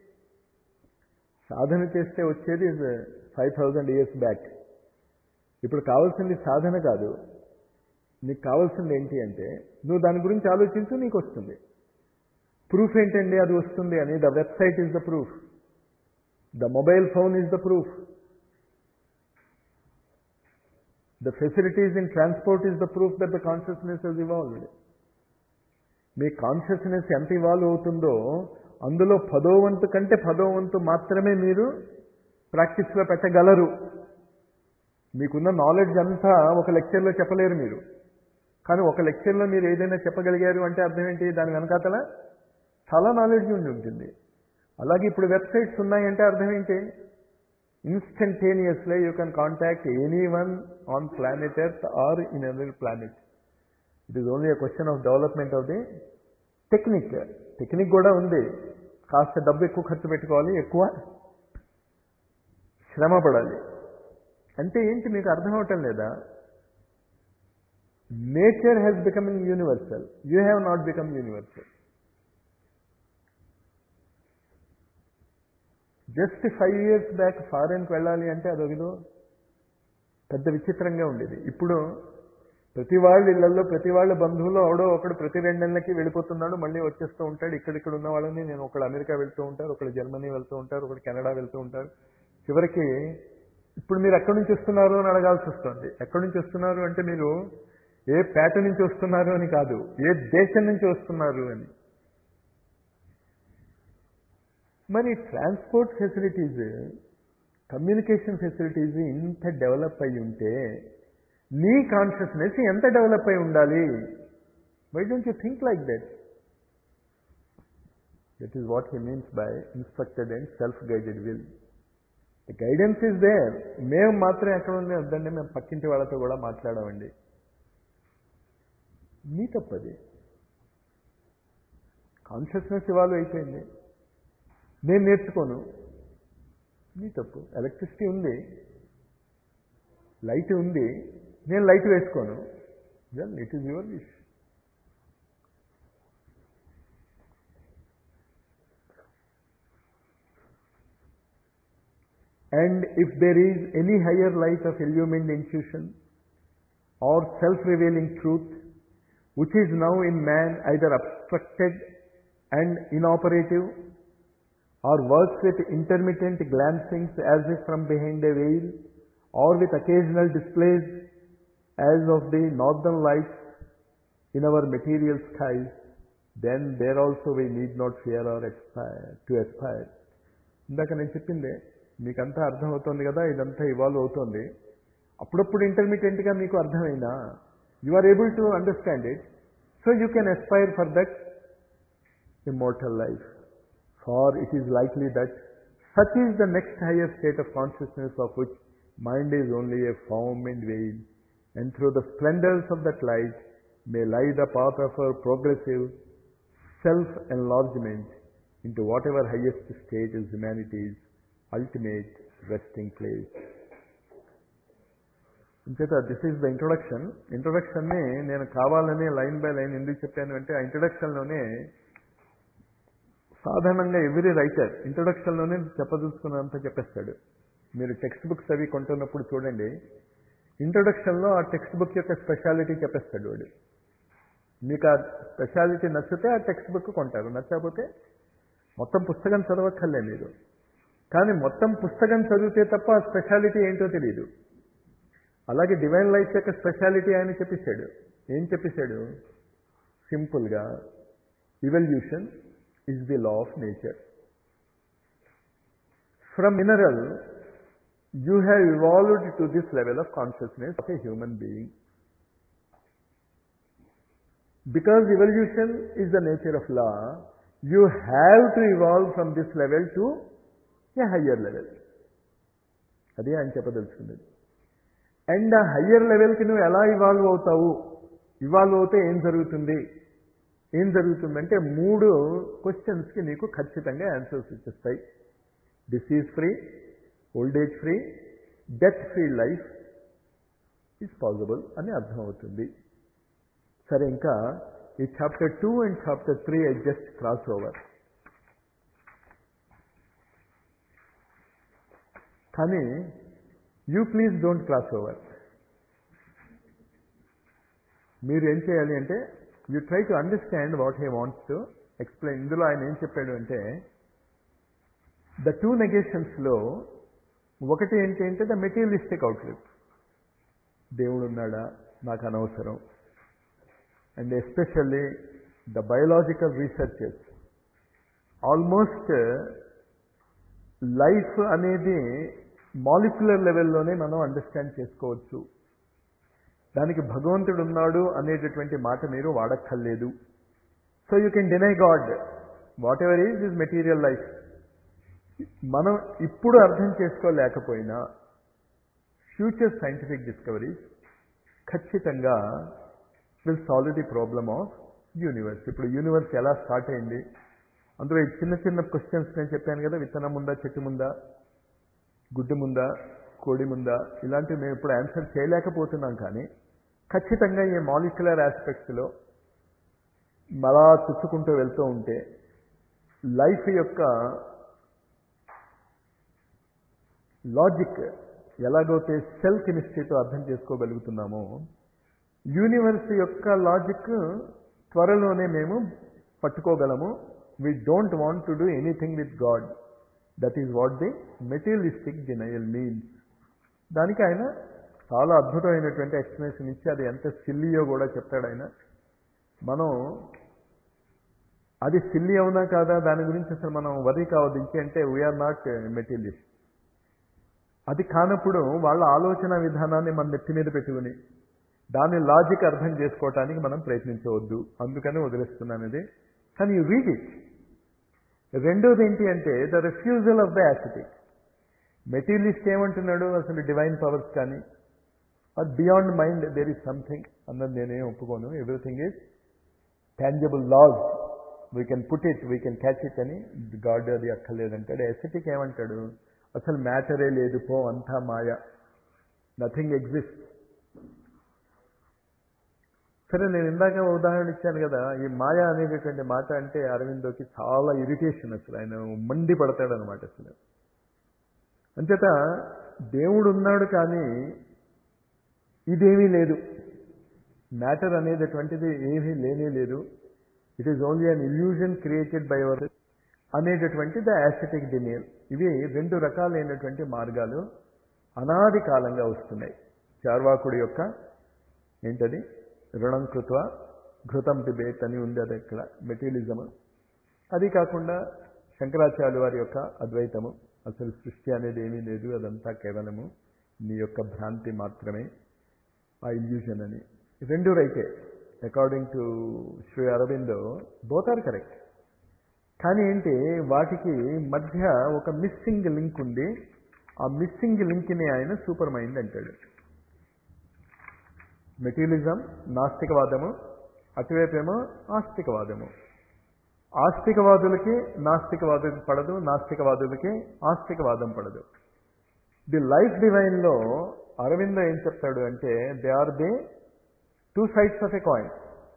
సాధన చేస్తే వచ్చేది ఫైవ్ థౌజండ్ ఇయర్స్ బ్యాక్ ఇప్పుడు కావాల్సింది సాధన కాదు నీకు కావాల్సింది ఏంటి అంటే నువ్వు దాని గురించి ఆలోచించు నీకు వస్తుంది ప్రూఫ్ ఏంటండి అది వస్తుంది అని the website is the proof the mobile phone is the proof The facilities in transport is the proof that the consciousness has evolved. మీ కాన్షియస్నెస్ ఎంత ఇవాల్వ్ అవుతుందో అందులో పదో వంతు కంటే పదో వంతు మాత్రమే మీరు ప్రాక్టీస్లో పెట్టగలరు మీకున్న నాలెడ్జ్ అంతా ఒక లెక్చర్లో చెప్పలేరు మీరు కానీ ఒక లెక్చర్లో మీరు ఏదైనా చెప్పగలిగారు అంటే అర్థం ఏంటి దాని వెనకాతల చాలా నాలెడ్జ్ ఉండి ఉంటుంది అలాగే ఇప్పుడు వెబ్సైట్స్ ఉన్నాయంటే అర్థం ఏంటి instantaneously you can contact anyone on planet earth or in another planet it is only a question of development of the technique technique కూడా ఉంది కాస్త డబ్బు ఎక్కువ ఖర్చు పెట్టుకోవాలి ఎక్కువ శ్రమ పడాలి అంటే ఏంటి మీకు అర్థం అవటం లేదా nature has becoming universal you have not become universal just five years back ఫారెన్కి వెళ్ళాలి అంటే అదొకదో పెద్ద విచిత్రంగా ఉండేది ఇప్పుడు ప్రతి వాళ్ళ ఇళ్లలో ప్రతి వాళ్ళ బంధువులు అవడో ఒకడు ప్రతి రెండు నెలలకి వెళ్ళిపోతున్నాడు మళ్ళీ వచ్చేస్తూ ఉంటాడు ఇక్కడిక్కడ ఉన్న వాళ్ళని నేను ఒకడు అమెరికా వెళ్తూ ఉంటారు ఒకడు జర్మనీ వెళ్తూ ఉంటారు ఒకడు కెనడా వెళ్తూ ఉంటారు చివరికి ఇప్పుడు మీరు ఎక్కడి నుంచి వస్తున్నారు అని అడగాల్సి వస్తుంది ఎక్కడి నుంచి వస్తున్నారు అంటే మీరు ఏ పేట నుంచి వస్తున్నారు అని కాదు ఏ దేశం నుంచి వస్తున్నారు అని మరి ట్రాన్స్పోర్ట్ ఫెసిలిటీస్ కమ్యూనికేషన్ ఫెసిలిటీస్ ఇంత డెవలప్ అయి ఉంటే నీ కాన్షియస్నెస్ ఎంత డెవలప్ అయి ఉండాలి why don't you think like that that is what he means by instructed and self guided will the guidance is there మేము మాత్రం ఎక్కడ ఉంది వద్దండి మేము పక్కింటి వాళ్ళతో కూడా మాట్లాడామండి మీ తప్పది కాన్షియస్నెస్ ఇవాల్వ్ అయిపోయింది నేను నేర్చుకోను నీ తప్పు ఎలక్ట్రిసిటీ ఉంది లైట్ ఉంది నేను లైట్ వేసుకోను well it is your wish And if there is any higher light of illumined intuition or self-revealing truth, which is now in man either obstructed and inoperative or works with intermittent glancings as if from behind a veil or with occasional displays as of the northern lights in our material skies, then there also we need not fear or aspire to aspire. ఇందాక నేను చెప్పిందే మీకంతా అర్థమవుతోంది కదా ఇదంతా evolve అవుతోంది అప్పుడప్పుడు ఇంటర్మీడియట్గా మీకు అర్థమైనా you are able to understand it so you can aspire for that immortal life for it is likely that such is the next higher state of consciousness of which mind is only a form and veil, and through the splendors of that light may lie the path of our progressive self-enlargement into whatever highest state is humanity's ultimate resting place. ఇంచేత this is the introduction ఇంట్రొడక్షన్ని నేను కావాలని line by line ఎందుకు చెప్పాను అంటే ఆ ఇంట్రొడక్షన్లోనే సాధారణంగా every writer ఇంట్రొడక్షన్లోనే చెప్పదలుచుకున్నంత చెప్పేస్తాడు మీరు టెక్స్ట్ బుక్స్ అవి కొంటున్నప్పుడు చూడండి ఇంట్రొడక్షన్లో ఆ టెక్స్ట్ బుక్ యొక్క స్పెషాలిటీ చెప్పేస్తాడు వాడు మీకు ఆ స్పెషాలిటీ నచ్చితే ఆ టెక్స్ట్ బుక్ కొంటారు నచ్చకపోతే మొత్తం పుస్తకం చదవక్కర్లే మీరు కానీ మొత్తం పుస్తకం చదివితే తప్ప ఆ స్పెషాలిటీ ఏంటో తెలియదు అలాగే డివైన్ లైఫ్ యొక్క స్పెషాలిటీ ఆయన చెప్పేశాడు ఏం చెప్పేశాడు సింపుల్గా evolution is the law of nature from mineral you have evolved to this level of consciousness of a human being. Because evolution is the nature of law, you have to evolve from this level to a higher level. అది ఆయన చెప్పదలుచుకుంది and ఆ higher లెవెల్కి నువ్వు ఎలా evolve అవుతావు evolve అవుతే ఏం జరుగుతుంది ఏం జరుగుతుందంటే మూడు క్వశ్చన్స్కి నీకు ఖచ్చితంగా ఆన్సర్స్ ఇచ్చేస్తాయి disease free old age free death free life is possible అని అర్థమవుతుంది సరే ఇంకా ఈ chapter two and chapter three I just cross over కానీ you please don't cross over మీరు ఏం చేయాలి అంటే you try to understand what he wants to explain ఇందులో ఆయన ఏం చెప్పాడు అంటే ద టూ నెగేషన్స్లో ఒకటి ఏంటి అంటే ద మెటీరియలిస్టిక్ అవుట్లుక్ దేవుడు ఉన్నాడా నాకు అనవసరం and especially the biological researches almost life అనేది మాలిక్యులర్ లెవెల్లోనే మనం అండర్స్టాండ్ చేసుకోవచ్చు దానికి భగవంతుడు ఉన్నాడు అనేటటువంటి మాట మీరు వాడక్కర్లేదు so you can deny God whatever is is material life మనం ఇప్పుడు అర్థం చేసుకోలేకపోయినా ఫ్యూచర్ సైంటిఫిక్ డిస్కవరీస్ ఖచ్చితంగా will solve the problem of universe ఇప్పుడు యూనివర్స్ ఎలా స్టార్ట్ అయింది అందులో ఈ చిన్న చిన్న క్వశ్చన్స్ నేను చెప్పాను కదా విత్తనం ఉందా చెట్టు ముందా గుడ్డు ముందా కోడి ముందా ఇలాంటివి మేము ఇప్పుడు ఆన్సర్ చేయలేకపోతున్నాం కానీ ఖచ్చితంగా ఈ మాలిక్యులర్ ఆస్పెక్ట్స్లో మళ్ళా చుచ్చుకుంటూ వెళ్తూ ఉంటే లైఫ్ యొక్క లాజిక్ ఎలాగైతే సెల్ కెమిస్ట్రీతో అర్థం చేసుకోగలుగుతున్నామో యూనివర్స్ యొక్క లాజిక్ త్వరలోనే మేము పట్టుకోగలము we don't want to do anything with God that is what the materialistic denial means దానికి ఆయన చాలా అద్భుతమైనటువంటి ఎక్స్ప్లెనేషన్ ఇచ్చి అది ఎంత సిల్లియో కూడా చెప్తాడు ఆయన మనం అది సిల్లి అవునా కాదా దాని గురించి అసలు మనం వరి కావద్దు అంటే వీఆర్ నాట్ మెటీరియలిస్ట్ అది కానప్పుడు వాళ్ళ ఆలోచన విధానాన్ని మన నెత్తి మీద పెట్టుకుని దాని లాజిక్ అర్థం చేసుకోవటానికి మనం ప్రయత్నించవద్దు అందుకని వదిలేస్తున్నాను ఇది కానీ యూ రీడ్ ఇట్ రెండోది ఏంటి అంటే the refusal of the ascetic materialist ఏమంటున్నాడు అసలు డివైన్ పవర్స్ కానీ but beyond mind there is something అన్నది నేనేం ఒప్పుకోను everything is tangible laws we can put it we can catch it అని గాడ్ అది అక్కర్లేదంటాడు ఎసెటిక్ ఏమంటాడు అసలు మ్యాటరే లేదు పో అంతా మాయ నథింగ్ ఎగ్జిస్ట్ సరే నేను ఇందాక ఉదాహరణ ఇచ్చాను కదా ఈ మాయ అనేటటువంటి మాట అంటే అరవిందోకి చాలా ఇరిటేషన్ అసలు ఆయన మండి పడతాడు అనమాట అసలు అంచేత దేవుడు ఉన్నాడు కానీ ఇదేమీ లేదు మ్యాటర్ అనేటటువంటిది ఏమీ లేనే లేదు it is only an illusion created by our అనేటటువంటి ద యాసిటిక్ డినియల్ ఇవి రెండు రకాలైనటువంటి మార్గాలు అనాది కాలంగా వస్తున్నాయి చార్వాకుడి యొక్క ఏంటది రుణం కృత్వ ఘృతం పిబేట్ అని ఉంది అది ఇక్కడ మెటీరియలిజం అది కాకుండా శంకరాచార్య వారి యొక్క అద్వైతము అసలు సృష్టి అనేది ఏమీ లేదు అదంతా కేవలము నీ యొక్క భ్రాంతి మాత్రమే ఆ ఇల్యూషన్ అని రెండు రైతే according to Shri Aurobindo both are correct కానీ ఏంటి వాటికి మధ్య ఒక మిస్సింగ్ లింక్ ఉంది ఆ మిస్సింగ్ లింక్ని ఆయన సూపర్ మైండ్ అంటాడు మెటీరియలిజం నాస్తికవాదము అటువైపేమో ఆస్తికవాదము ఆస్తికవాదులకి నాస్తికవాదులకి పడదు నాస్తికవాదులకి ఆస్తికవాదం పడదు ది లైఫ్ డివైన్లో అరవింద ఏం చెప్తాడు అంటే they are the two sides of a coin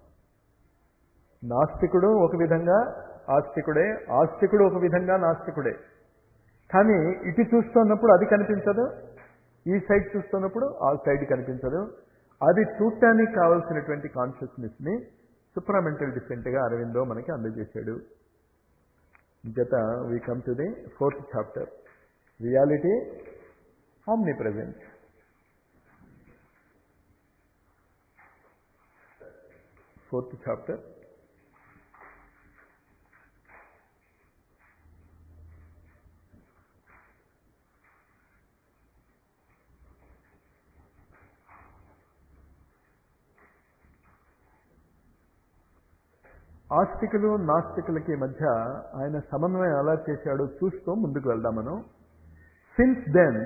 నాస్తికుడు ఒక విధంగా ఆస్తికుడే ఆస్తికుడు ఒక విధంగా నాస్తికుడే కానీ ఇటు చూస్తున్నప్పుడు అది కనిపించదు ఈ సైడ్ చూస్తున్నప్పుడు ఆ సైడ్ కనిపించదు అది చూడటానికి కావలసినటువంటి కాన్షియస్నెస్ని సుప్రామెంటల్ డిఫరెంట్గా అరవిందో మనకి అందజేశాడు జత we come to the fourth chapter reality omnipresent fourth chapter ఆస్తికులు నాస్తికులకి మధ్య ఆయన సమన్వయం ఎలా చేశాడో చూస్తూ ముందుకు వెళ్దాం మనం since then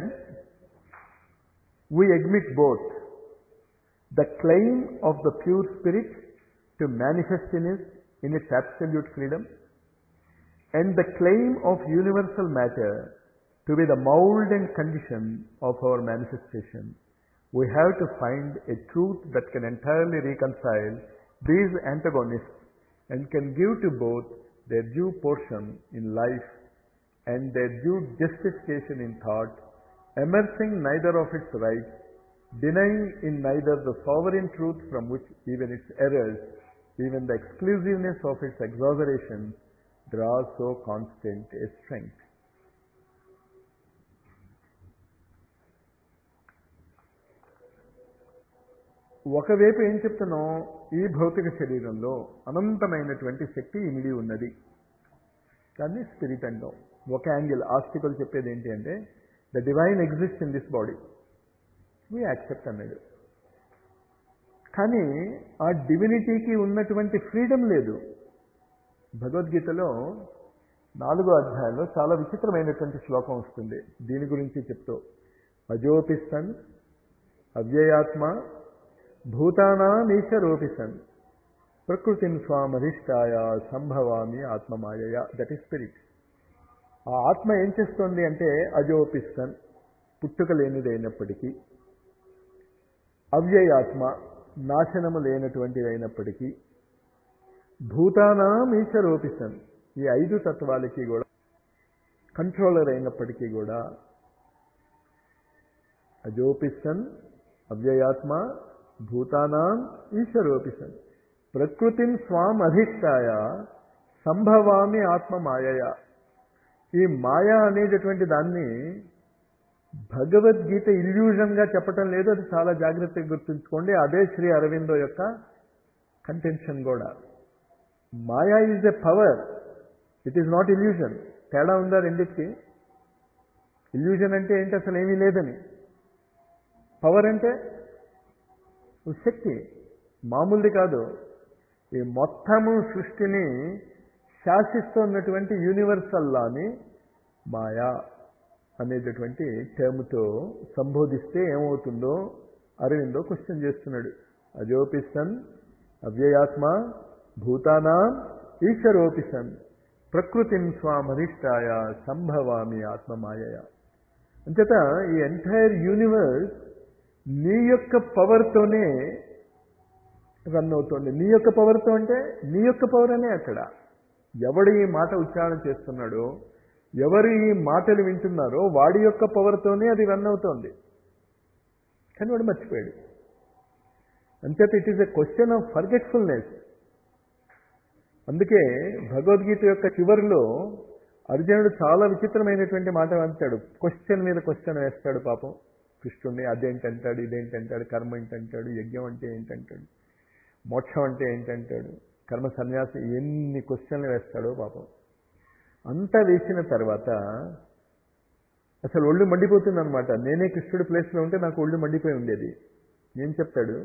we admit both the claim of the pure spirit to manifest in is in its absolute freedom and the claim of universal matter to be the mould and condition of our manifestation we have to find a truth that can entirely reconcile these antagonists and can give to both their due portion in life and their due justification in thought, immersing neither of its rights, denying in neither the sovereign truth from which even its errors, even the exclusiveness of its exaggeration, draw so constant a strength. ఒకవైపు ఏం చెప్తున్నాం ఈ భౌతిక శరీరంలో అనంతమైనటువంటి శక్తి ఇమిడి ఉన్నది దాన్ని స్పిరిట్ అంటాం ఒక యాంగిల్ ఆస్తికులు చెప్పేది ఏంటి అంటే the divine exist in this body we accept అన్నాడు కానీ ఆ డివినిటీకి ఉన్నటువంటి ఫ్రీడమ్ లేదు భగవద్గీతలో నాలుగో అధ్యాయంలో చాలా విచిత్రమైనటువంటి శ్లోకం వస్తుంది దీని గురించి చెప్తూ అజోపిస్తన్ అవ్యయాత్మ భూతానామీశరూపిసన్ ప్రకృతిని స్వామధిష్టాయ సంభవామి ఆత్మమాయయ దట్ ఈస్ స్పిరిట్ ఆ ఆత్మ ఏం చేస్తుంది అంటే అజోపిస్తన్ పుట్టుక లేనిదైనప్పటికీ అవ్యయాత్మ నాశనము లేనటువంటిది అయినప్పటికీ భూతానాం ఈశ్వరోపిసన్ ఈ ఐదు తత్వాలకి కూడా కంట్రోలర్ అయినప్పటికీ కూడా అజోపిసన్ అవ్యయాత్మ భూతానాం ఈశ్వరోపిసన్ ప్రకృతిం స్వాం అధిష్టాయ సంభవామి ఆత్మ మాయయ ఈ మాయ అనేటటువంటి దాన్ని భగవద్గీత ఇల్యూజన్గా చెప్పటం లేదు అది చాలా జాగ్రత్తగా గుర్తుంచుకోండి అదే శ్రీ అరవిందో యొక్క కంటెన్షన్ కూడా maya is a power it is not illusion తేడా ఉందా రెండింటికి ఇల్యూజన్ అంటే ఏంటి అసలు ఏమీ లేదని పవర్ అంటే శక్తి మామూలుది కాదు ఈ మొత్తము సృష్టిని శాసిస్తున్నటువంటి యూనివర్సల్ లాని మాయా అనేటటువంటి టర్మ్తో సంబోధిస్తే ఏమవుతుందో అరవిందో క్వశ్చన్ చేస్తున్నాడు అజోపిసన్ అవ్యయాత్మ భూతానా ఈశ్వరోపిసన్ ప్రకృతిని స్వామధిష్టాయ సంభవామి ఆత్మమాయ అంచేత ఈ ఎంటైర్ యూనివర్స్ నీ యొక్క పవర్తోనే రన్ అవుతోంది నీ యొక్క పవర్తో అంటే నీ యొక్క పవర్ అనే అక్కడ ఎవడు ఈ మాట ఉచ్చారణ చేస్తున్నాడో ఎవరు ఈ మాటలు వింటున్నారో వాడి యొక్క పవర్తోనే అది రన్ అవుతోంది కానీ వాడు మర్చిపోయాడు అంచేత it is a question of forgetfulness అందుకే భగవద్గీత యొక్క చివరిలో అర్జునుడు చాలా విచిత్రమైనటువంటి మాట అంటాడు క్వశ్చన్ మీద క్వశ్చన్ వేస్తాడు పాపం కృష్ణుడిని అదేంటంటాడు ఇదేంటంటాడు కర్మ ఏంటంటాడు యజ్ఞం అంటే ఏంటంటాడు మోక్షం అంటే ఏంటంటాడు కర్మ సన్యాసం ఎన్ని క్వశ్చన్లు వేస్తాడో పాపం అంతా వేసిన తర్వాత అసలు ఒళ్ళు మండిపోతుంది అనమాట నేనే కృష్ణుడి ప్లేస్లో ఉంటే నాకు ఒళ్ళు మండిపోయి ఉండేది ఏం చెప్తాడు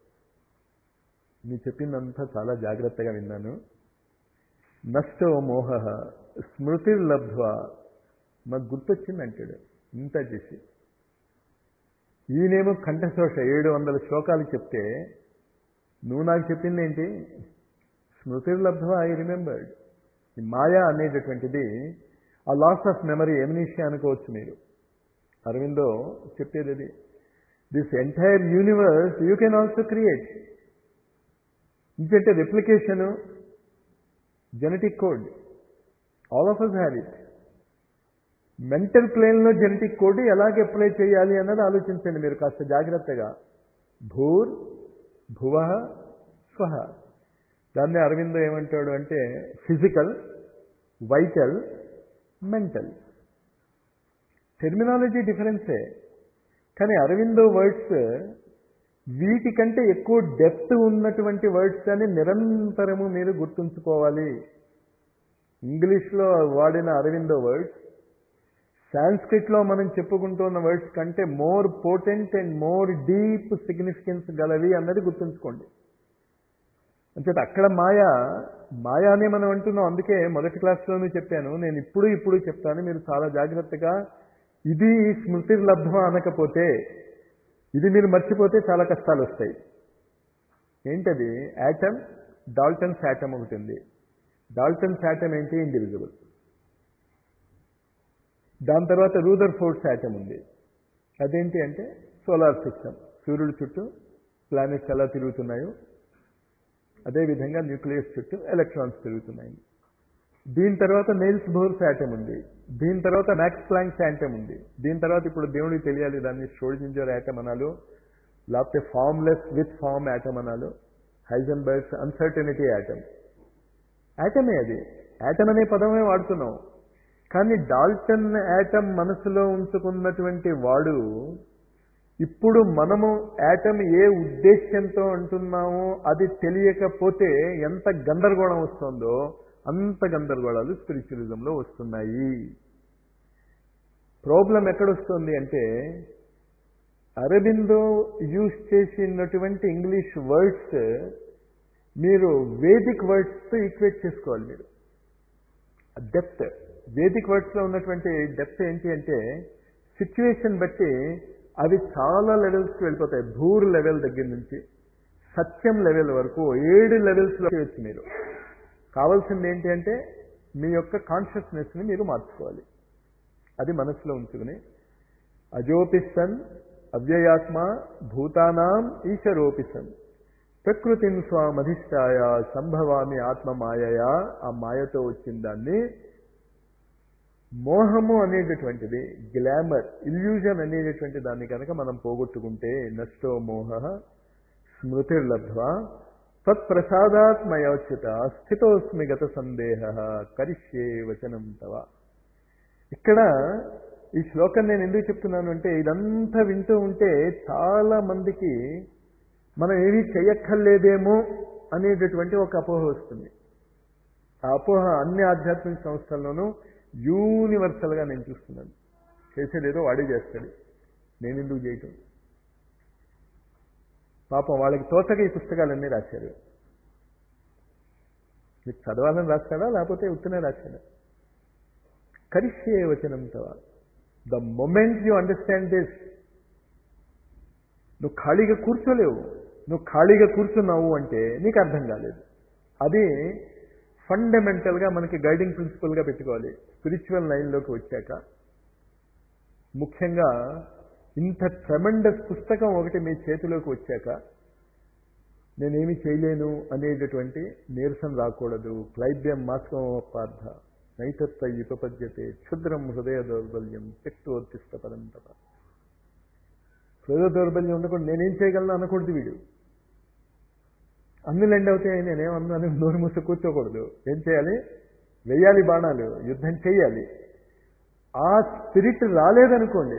నీ చెప్పిందంతా చాలా జాగ్రత్తగా విన్నాను నష్టో మోహ స్మృతిర్లబ్ధ్వ మాకు గుర్తొచ్చింది అంటాడు ఇంత చేసి ఈయనేమో కంఠశోష ఏడు వందల శ్లోకాలు చెప్తే నువ్వు నాకు చెప్పింది ఏంటి స్మృతిర్లబ్ధ్వ ఐ రిమెంబర్డ్ ఈ మాయా అనేటటువంటిది ఆ లాస్ ఆఫ్ మెమరీ ఎమినిషియా అనుకోవచ్చు మీరు అరవిందో చెప్పేది అది this entire universe you can also create ఇంకంటే replication genetic code all of us have it mental ప్లేన్లో జెనెటిక్ కోడ్ ఎలాగ అప్లై చేయాలి అన్నది ఆలోచించండి మీరు కాస్త జాగ్రత్తగా భూర్ భువ స్వహ దాన్ని అరవిందో ఏమంటాడు అంటే ఫిజికల్ వైటల్ మెంటల్ టెర్మినాలజీ డిఫరెన్సే కానీ అరవిందో వర్డ్స్ వీటికంటే ఎక్కువ డెప్త్ ఉన్నటువంటి వర్డ్స్ అని నిరంతరము మీరు గుర్తుంచుకోవాలి ఇంగ్లీష్లో వాడిన అరవిందో వర్డ్స్ సాంస్క్రిట్లో మనం చెప్పుకుంటున్న వర్డ్స్ కంటే more potent and more deep significance గలవి అన్నది గుర్తుంచుకోండి అంచేత అక్కడ మాయా మాయా అని మనం అంటున్నాం అందుకే మొదటి క్లాస్లోనూ చెప్పాను నేను ఇప్పుడు ఇప్పుడు చెప్తాను మీరు చాలా జాగ్రత్తగా ఇది స్మృతి లబ్ధం అనకపోతే ఇది మీరు మర్చిపోతే చాలా కష్టాలు వస్తాయి ఏంటది యాటమ్ డాల్టన్స్ యాటమ్ ఒకటి ఉంది డాల్టన్స్ యాటమ్ ఏంటి ఇండివిజువల్ దాని తర్వాత రూదర్ ఫోర్డ్స్ యాటమ్ ఉంది అదేంటి అంటే సోలార్ సిస్టమ్ సూర్యుడు చుట్టూ ప్లానెట్స్ ఎలా తిరుగుతున్నాయో అదేవిధంగా న్యూక్లియస్ చుట్టూ ఎలక్ట్రాన్స్ తిరుగుతున్నాయి దీని తర్వాత నెయిల్స్ బోర్స్ యాటమ్ ఉంది దీని తర్వాత మ్యాక్స్ ప్లాంక్స్ యాటమ్ ఉంది దీని తర్వాత ఇప్పుడు దేవుడికి తెలియాలి దాన్ని స్ట్రోడింజర్ యాటమ్ అనాలు లేకపోతే ఫార్మ్లెస్ విత్ ఫార్మ్ యాటమ్ అనాలు హైజన్బర్గ్స్ అన్సర్టనిటీ యాటమ్ యాటమే అది యాటమ్ అనే పదమే వాడుతున్నాం కానీ డాల్టన్ యాటమ్ మనసులో ఉంచుకున్నటువంటి వాడు ఇప్పుడు మనము యాటమ్ ఏ ఉద్దేశ్యంతో అంటున్నామో అది తెలియకపోతే ఎంత గందరగోళం వస్తుందో అంత గందరగోళాలు స్పిరిచువలిజంలో వస్తున్నాయి ప్రాబ్లం ఎక్కడొస్తుంది అంటే అరబిందో యూజ్ చేసినటువంటి ఇంగ్లీష్ వర్డ్స్ మీరు వేదిక్ వర్డ్స్తో ఈక్వేట్ చేసుకోవాలి మీరు డెప్త్ వేదిక్ వర్డ్స్లో ఉన్నటువంటి డెప్త్ ఏంటి అంటే సిచ్యువేషన్ బట్టి అవి చాలా లెవెల్స్కి వెళ్ళిపోతాయి భూర్ లెవెల్ దగ్గర నుంచి సత్యం లెవెల్ వరకు ఏడు లెవెల్స్లో చేయొచ్చు మీరు కావాల్సింది ఏంటి అంటే మీ యొక్క కాన్షియస్నెస్ని మీరు మార్చుకోవాలి అది మనసులో ఉంచుకుని అజోపిసన్ అవ్యయాత్మ భూతానాం ఈశ్వరోపిసన్ ప్రకృతిని స్వామధిష్టాయ సంభవామి ఆత్మ మాయయా ఆ మాయతో వచ్చిన దాన్ని మోహము అనేటటువంటిది గ్లామర్ ఇల్యూజన్ అనేటటువంటి దాన్ని కనుక మనం పోగొట్టుకుంటే నష్టో మోహ స్మృతిర్లబ్ధ్వా తత్ప్రసాదాత్మయోచిత స్థితోస్మి గత సందేహ కరిష్యే వచనం తవ ఇక్కడ ఈ శ్లోకం నేను ఎందుకు చెప్తున్నాను అంటే ఇదంతా వింటూ ఉంటే చాలా మందికి మనం ఏమీ చెయ్యక్కర్లేదేమో అనేటటువంటి ఒక అపోహ వస్తుంది ఆ అపోహ అన్ని ఆధ్యాత్మిక సంస్థల్లోనూ యూనివర్సల్గా నేను చూస్తున్నాను చేసేదేదో వాడే చేస్తాడు నేను ఎందుకు చేయటం పాపం వాళ్ళకి తోచక ఈ పుస్తకాలన్నీ రాశారు మీకు చదవాలని రాస్తాడా లేకపోతే ఉత్తనే రాశాడా కరిష్యే వచనంతో the moment you understand this నువ్వు ఖాళీగా కూర్చోలేవు నువ్వు ఖాళీగా కూర్చున్నావు అంటే నీకు అర్థం కాలేదు అది ఫండమెంటల్గా మనకి గైడింగ్ ప్రిన్సిపల్గా పెట్టుకోవాలి స్పిరిచువల్ లైన్లోకి వచ్చాక ముఖ్యంగా ఇంత ట్రెమెండస్ పుస్తకం ఒకటి మీ చేతిలోకి వచ్చాక నేనేమి చేయలేను అనేటటువంటి నీరసం రాకూడదు క్లైబ్యం మాస్కమోపార్థ నైతత్వ ఉపపద్యతే క్షుద్రం హృదయ దౌర్బల్యం శక్తోత్తిష్ట పరంతప హృదయ దౌర్బల్యం ఉండకుండా నేనేం చేయగలను అనకూడదు వీడు అన్ని లెండ్ అవుతాయి నేనేమన్నా అని నోరు మూసి కూర్చోకూడదు ఏం చేయాలి వెయ్యాలి బాణాలు యుద్ధం చేయాలి ఆ స్పిరిట్ రాలేదనుకోండి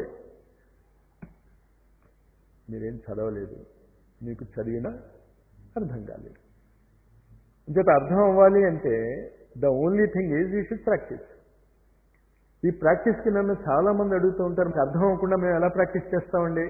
మీరేం చదవలేదు మీకు చదివినా అర్థం కాలేదు ఇంకొక అర్థం అవ్వాలి అంటే the only thing is you should practise ఈ ప్రాక్టీస్కి నన్ను చాలా మంది అడుగుతూ ఉంటారు మీకు అర్థం అవ్వకుండా మేము ఎలా ప్రాక్టీస్ చేస్తామండి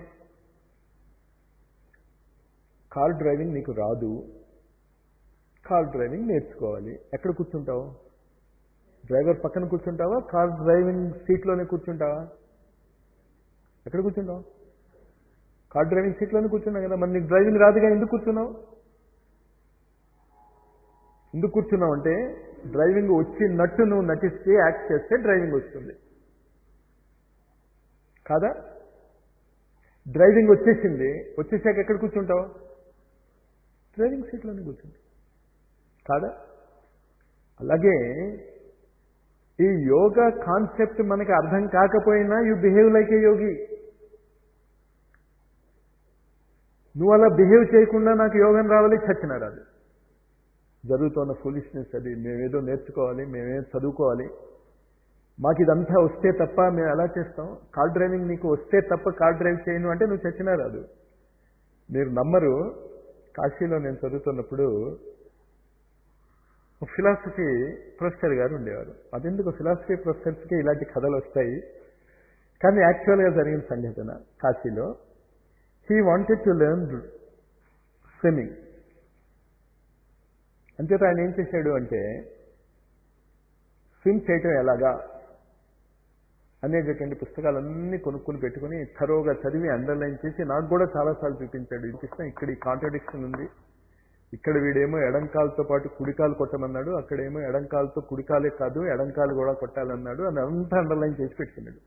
కార్ డ్రైవింగ్ నీకు రాదు కార్ డ్రైవింగ్ నేర్చుకోవాలి ఎక్కడ కూర్చుంటావు డ్రైవర్ పక్కన కూర్చుంటావా కార్ డ్రైవింగ్ సీట్లోనే కూర్చుంటావా ఎక్కడ కూర్చుంటావు కార్ డ్రైవింగ్ సీట్లోనే కూర్చున్నావు కదా మరి నీకు డ్రైవింగ్ రాదుగా ఎందుకు కూర్చున్నావు ఎందుకు కూర్చున్నావు అంటే డ్రైవింగ్ వచ్చినట్టు నువ్వు నటిస్తే యాక్ట్ చేస్తే డ్రైవింగ్ వస్తుంది కాదా డ్రైవింగ్ వచ్చేసింది వచ్చేసాక ఎక్కడ కూర్చుంటావు డ్రైవింగ్ సీట్లోనే కూర్చుంటావు కాదా అలాగే ఈ యోగా కాన్సెప్ట్ మనకి అర్థం కాకపోయినా you behave like a yogi నువ్వు అలా బిహేవ్ చేయకుండా నాకు యోగం రావాలి చచ్చిన రాదు జరుగుతున్న ఫులిష్నెస్ అది మేమేదో నేర్చుకోవాలి మేమే చదువుకోవాలి మాకు ఇదంతా వస్తే తప్ప మేము ఎలా చేస్తాం కార్ డ్రైవింగ్ నీకు వస్తే తప్ప కార్ డ్రైవ్ చేయను అంటే నువ్వు చచ్చినా రాదు మీరు నమ్మరు కాశీలో నేను చదువుతున్నప్పుడు ఒక ఫిలాసఫీ ప్రొఫెసర్ గారు ఉండేవారు అదెందుకు ఫిలాసఫీ ప్రొఫెసర్స్కి ఇలాంటి కథలు వస్తాయి కానీ యాక్చువల్గా జరిగిన సంఘటన కాశీలో he wanted to learn swimming అంచేత ఆయన ఏం చేశాడు అంటే స్విమ్ చేయటం ఎలాగా అనేటటువంటి పుస్తకాలన్నీ కొనుక్కుని పెట్టుకుని థరోగా చదివి అండర్లైన్ చేసి నాకు కూడా చాలాసార్లు చూపించాడు ఇది కృష్ణ ఇక్కడ ఈ కాంట్రడిక్షన్ ఉంది ఇక్కడ వీడేమో ఎడంకాలతో పాటు కుడికాలు కొట్టమన్నాడు అక్కడేమో ఎడంకాలతో కుడికాలే కాదు ఎడంకాలు కూడా కొట్టాలన్నాడు అని అంతా అండర్లైన్ చేసి పెట్టుకున్నాడు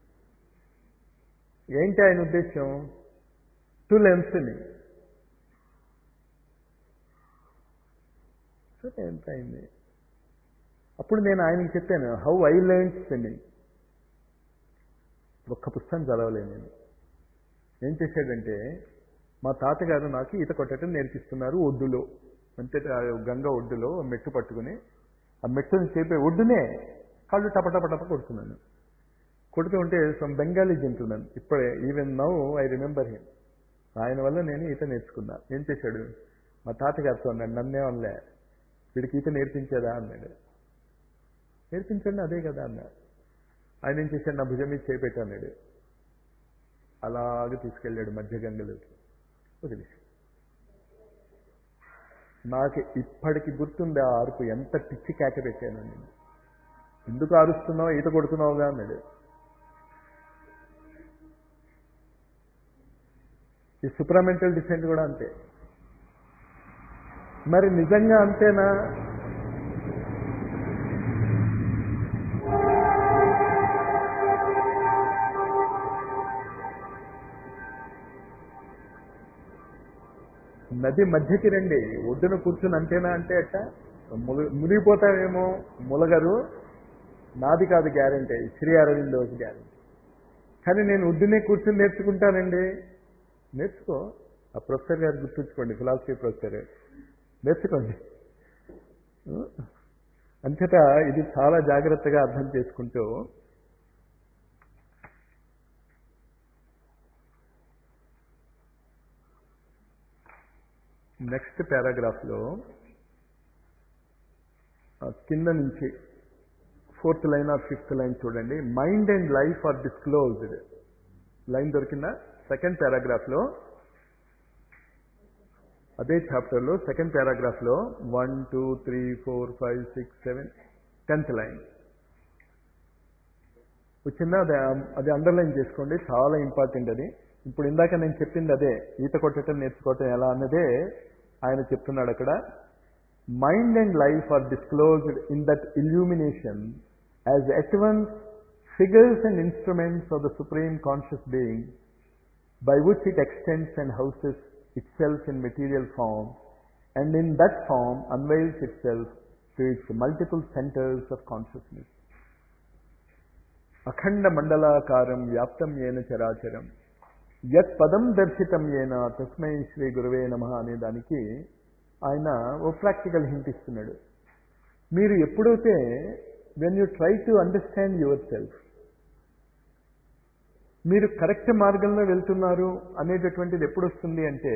ఏంటి ఆయన ఉద్దేశం టు లెన్స్ని సరే ఎంత అయింది అప్పుడు నేను ఆయనకి చెప్పాను హౌ ఐ లెర్న్ స్విమ్మింగ్ ఒక్క పుస్తకం చదవలేను నేను ఏం చేశాడంటే మా తాతగారు నాకు ఈత కొట్టడం నేర్పిస్తున్నారు ఒడ్డులో అంటే గంగ ఒడ్డులో మెట్టు పట్టుకుని ఆ మెట్టుని చేపే ఒడ్డునే కాళ్ళు టపటపటప కొడుతున్నాను కొడుతూ ఉంటే సమ్ బెంగాలీ జెంటున్నాను ఇప్పుడే even now I remember him ఆయన వల్ల నేను ఈత నేర్చుకున్నా ఏం చేశాడు మా తాతగారితో అన్నాడు నన్నే వల్లే వీడికి ఈత నేర్పించేదా అన్నాడు నేర్పించండి అదే కదా అన్నాడు ఆయన ఏం చేశాడు నా భుజం మీద చేపెట్టు అన్నాడు అలాగే తీసుకెళ్ళాడు మధ్య గంగలోకి వదిలేసి నాకు ఇప్పటికి గుర్తుంది ఆ అరుపు ఎంత పిచ్చి కేక పెట్టాను నేను ఎందుకు అరుస్తున్నావు ఈత కొడుతున్నావుగా అన్నాడు ఈ సుప్రామెంటల్ డిసెంట్ కూడా అంతే మరి నిజంగా అంతేనా నది మధ్యకి రండి ఒడ్డున కూర్చుని అంతేనా అంటే అట్ట ములి- మునిగిపోతావేమో ములగరు నాది కాదు గ్యారంటీ శ్రీ అరవిందోకి గ్యారంటీ కానీ నేను ఒడ్డునే కూర్చుని నేర్చుకుంటానండి నేర్చుకో ఆ ప్రొఫెసర్ గారు గుర్తుంచుకోండి ఫిలాసఫీ ప్రొఫెసర్ గారు నేర్చుకోండి అంతటా ఇది చాలా జాగ్రత్తగా అర్థం చేసుకుంటూ నెక్స్ట్ పారాగ్రాఫ్లో కింద నుంచి fourth line or fifth line చూడండి mind and life are disclosed line దొరికిందా సెకండ్ పారాగ్రాఫ్లో అదే చాప్టర్లో సెకండ్ పారాగ్రాఫ్లో one two three four five six seven tenth line వచ్చిందా అది అది అండర్లైన్ చేసుకోండి చాలా ఇంపార్టెంట్ అది ఇప్పుడు ఇందాక నేను చెప్పింది అదే ఈత కొట్టడం నేర్చుకోవటం ఎలా అన్నదే ఆయన చెప్తున్నాడు అక్కడ mind and life are disclosed in that illumination as at once figures and instruments of the supreme conscious being by which it extends and houses itself in material form, and in that form unveils itself to its multiple centers of consciousness. అఖండ మండలాకారం వ్యాప్తం ఏన చరాచరం యత్ పదం దర్శితం ఏన తస్మై శ్రీ గురువే నమ అనే దానికి ఆయన ఓ ప్రాక్టికల్ హింట్ ఇస్తున్నాడు మీరు ఎప్పుడైతే when you try to understand yourself మీరు కరెక్ట్ మార్గంలో వెళ్తున్నారు అనేటటువంటిది ఎప్పుడు వస్తుంది అంటే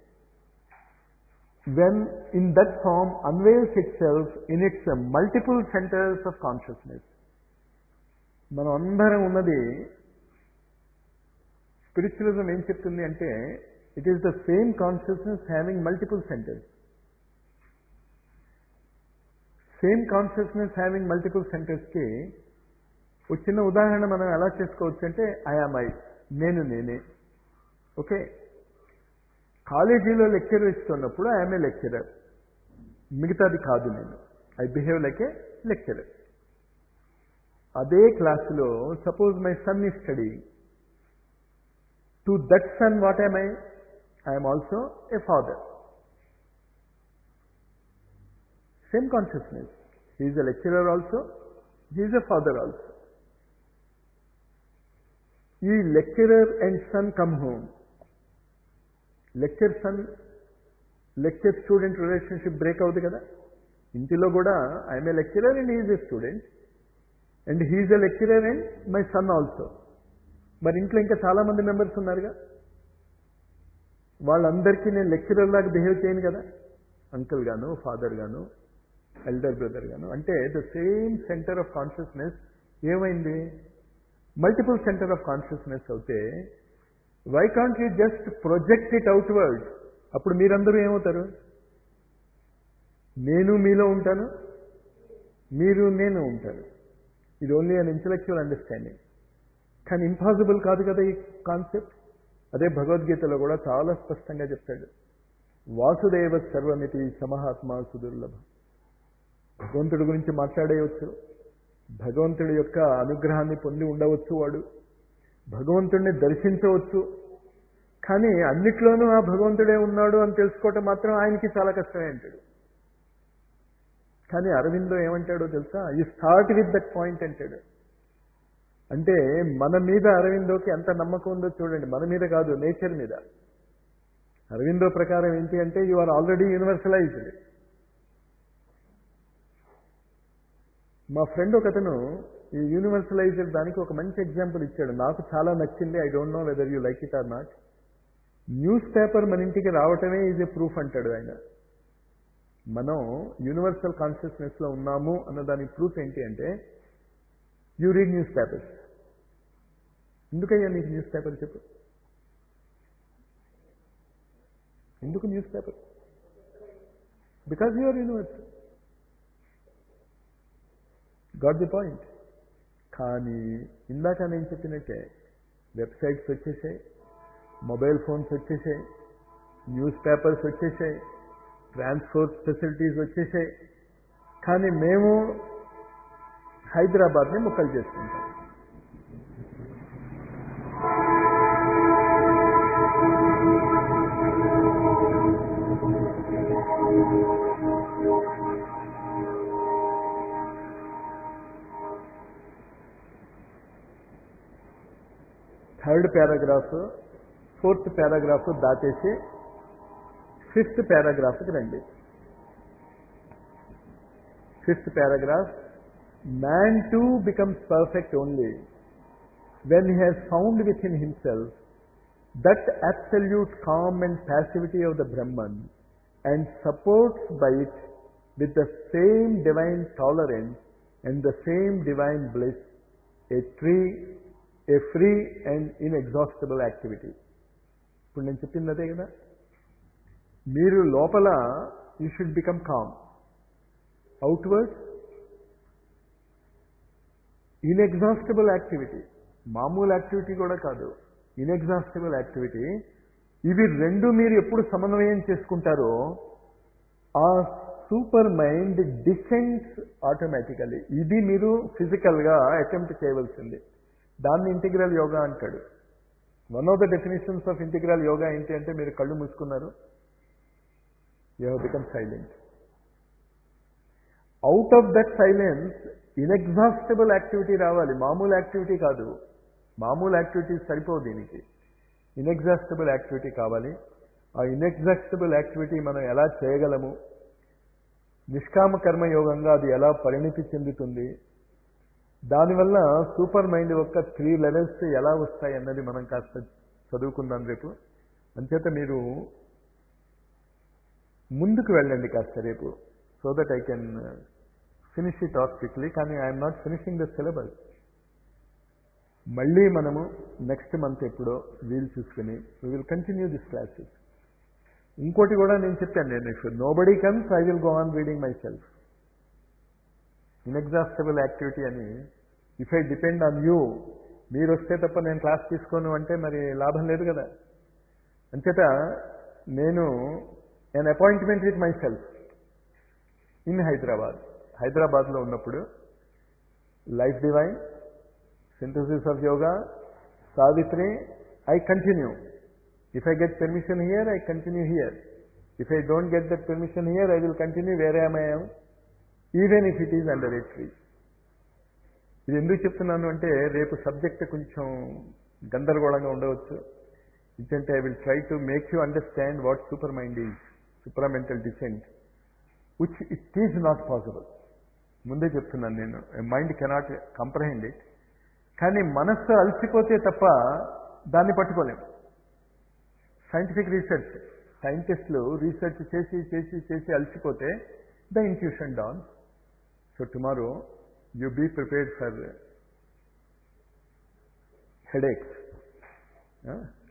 when in that form unveils itself in its multiple centres of consciousness మనం అందరం ఉన్నది స్పిరిచువలిజం ఏం చెప్తుంది అంటే it is the same consciousness having multiple centres same consciousness having multiple సెంటర్స్కి ఒక చిన్న ఉదాహరణ మనం ఎలా చేసుకోవచ్చు అంటే ఐఆమ్ ఐ నేను నేనే ఓకే కాలేజీలో లెక్చర్ ఇస్తున్నప్పుడు ఐఎమ్ ఏ లెక్చరర్ మిగతాది కాదు నేను I behave like a lecturer అదే క్లాసులో సపోజ్ మై సన్ ఈ study to that son what I'm I I'm also a father same consciousness he's a lecturer also he's a father also ఈ lecturer and son come home lecture son lecture student relationship break అవుతుంది కదా ఇంటిలో కూడా I'm a lecturer and he's a student and he's a lecturer and my son also మరి ఇంట్లో ఇంకా చాలామంది members ఉన్నారుగా వాళ్ళందరికీ నేను లెక్చరర్ లాగా బిహేవ్ చేయను కదా అంకుల్ గాను ఫాదర్ గాను ఎల్డర్ బ్రదర్ గాను అంటే the same centre of consciousness ఏమైంది మల్టిపుల్ సెంటర్ ఆఫ్ కాన్షియస్నెస్ అవుతే why can't you just project it outward అప్పుడు మీరందరూ ఏమవుతారు నేను మీలో ఉంటాను మీరు నేను ఉంటాను ఇది ఓన్లీ అన్ ఇంటలెక్చువల్ అండర్స్టాండింగ్ కానీ ఇంపాసిబుల్ కాదు కదా ఈ కాన్సెప్ట్ అదే భగవద్గీతలో కూడా చాలా స్పష్టంగా చెప్తాడు వాసుదేవ సర్వమితి సమహాత్మ సుదుర్లభం భగవంతుడి గురించి మాట్లాడేయవచ్చు భగవంతుడి యొక్క అనుగ్రహాన్ని పొంది ఉండవచ్చు వాడు భగవంతుడిని దర్శించవచ్చు కానీ అన్నిట్లోనూ ఆ భగవంతుడే ఉన్నాడు అని తెలుసుకోవటం మాత్రం ఆయనకి చాలా కష్టమే అంటాడు కానీ అరవిందో ఏమంటాడో తెలుసా you start with that point అంటాడు అంటే మన మీద అరవిందోకి ఎంత నమ్మకం ఉందో చూడండి మన మీద కాదు నేచర్ మీద అరవిందో ప్రకారం ఏంటి అంటే యు ఆర్ ఆల్రెడీ యూనివర్సలైజ్డ్ మా ఫ్రెండ్ ఒకతను ఈ యూనివర్సలైజర్ దానికి ఒక మంచి ఎగ్జాంపుల్ ఇచ్చాడు నాకు చాలా నచ్చింది I don't know whether you like it or not news paper మన ఇంటికి రావటమే ఈజ్ ఏ ప్రూఫ్ అంటాడు ఆయన మనం యూనివర్సల్ కాన్షియస్నెస్లో ఉన్నాము అన్న దానికి ప్రూఫ్ ఏంటి అంటే యూ రీడ్ న్యూస్ పేపర్స్ ఎందుకయ్యా నీకు న్యూస్ పేపర్ చెప్పు ఎందుకు news paper because you're universal got the point కానీ ఇందాక నేను చెప్పినట్టే వెబ్సైట్స్ వచ్చేసాయి మొబైల్ ఫోన్స్ వచ్చేసాయి న్యూస్ పేపర్స్ వచ్చేసాయి ట్రాన్స్పోర్ట్ ఫెసిలిటీస్ వచ్చేసాయి కానీ మేము హైదరాబాద్ని ముక్కలు చేసుకుంటాం థర్డ్ పారాగ్రాఫ్ ఫోర్త్ పారాగ్రాఫ్ దాటేసి ఫిఫ్త్ పారాగ్రాఫ్కి రండి fifth paragraph man too becomes perfect only when he has found within himself that absolute calm and passivity of the Brahman and supports by it with the same divine tolerance and the same divine bliss a free, a free and inexhaustible activity. ఇప్పుడు నేను చెప్పింది అదే కదా మీరు లోపల you should become calm outward inexhaustible activity మామూలు activity కూడా కాదు ఇన్ఎగ్జాస్టబుల్ యాక్టివిటీ ఇవి రెండు మీరు ఎప్పుడు సమన్వయం చేసుకుంటారో ఆ సూపర్ మైండ్ డిసెంట్స్ ఆటోమేటికలీ ఇది మీరు ఫిజికల్గా అటెంప్ట్ చేయవలసింది దాన్ని ఇంటిగ్రల్ యోగా అంటాడు one of the definitions of integral yoga ఏంటి అంటే మీరు కళ్ళు మూసుకున్నారు you have become silent out of that silence inexhaustible activity రావాలి మామూలు యాక్టివిటీ కాదు మామూలు యాక్టివిటీస్ సరిపోవు దీనికి ఇన్ఎగ్జాస్టబుల్ యాక్టివిటీ కావాలి ఆ ఇన్ఎగ్జాస్టబుల్ యాక్టివిటీ మనం ఎలా చేయగలము నిష్కామ కర్మయోగంగా అది ఎలా పరిణితి చెందుతుంది దానివల్ల సూపర్ మైండ్ యొక్క త్రీ లెవెల్స్ ఎలా వస్తాయి అన్నది మనం కాస్త చదువుకుందాం రేపు అంచేత మీరు ముందుకు వెళ్ళండి కాస్త రేపు so that I can finish it off quickly కానీ I'm not finishing the syllabus మళ్ళీ మనము నెక్స్ట్ మంత్ ఎప్పుడో వీలు చూసుకుని we will continue this classes ఇంకోటి కూడా నేను చెప్పాను నేను if nobody comes I will go on reading myself inexhaustible activity అని if I depend on you మీరు వస్తే తప్ప నేను క్లాస్ తీసుకోను అంటే మరి లాభం లేదు కదా అంచేత నేను an appointment with myself in Hyderabad హైదరాబాద్లో ఉన్నప్పుడు life divine synthesis of yoga Savitri I continue if I get permission here I continue here if I don't get that permission here I will continue వేరే I'm even if it is under a tree ఇది ఎందుకు చెప్తున్నాను అంటే రేపు subject కొంచెం గందరగోళంగా ఉండవచ్చు ఎందుకంటే I will try to make you understand what super mind is supermental descent which it is not possible ముందే చెప్తున్నాను నేను మైండ్ కెనాట్ కంప్రహెండ్ ఇట్ కానీ మనస్సు అలసిపోతే తప్ప దాన్ని పట్టుకోలేం సైంటిఫిక్ రీసెర్చ్ సైంటిస్టులు రీసెర్చ్ చేసి చేసి చేసి అలసిపోతే the intuition dawn so tomorrow you be prepared for headaches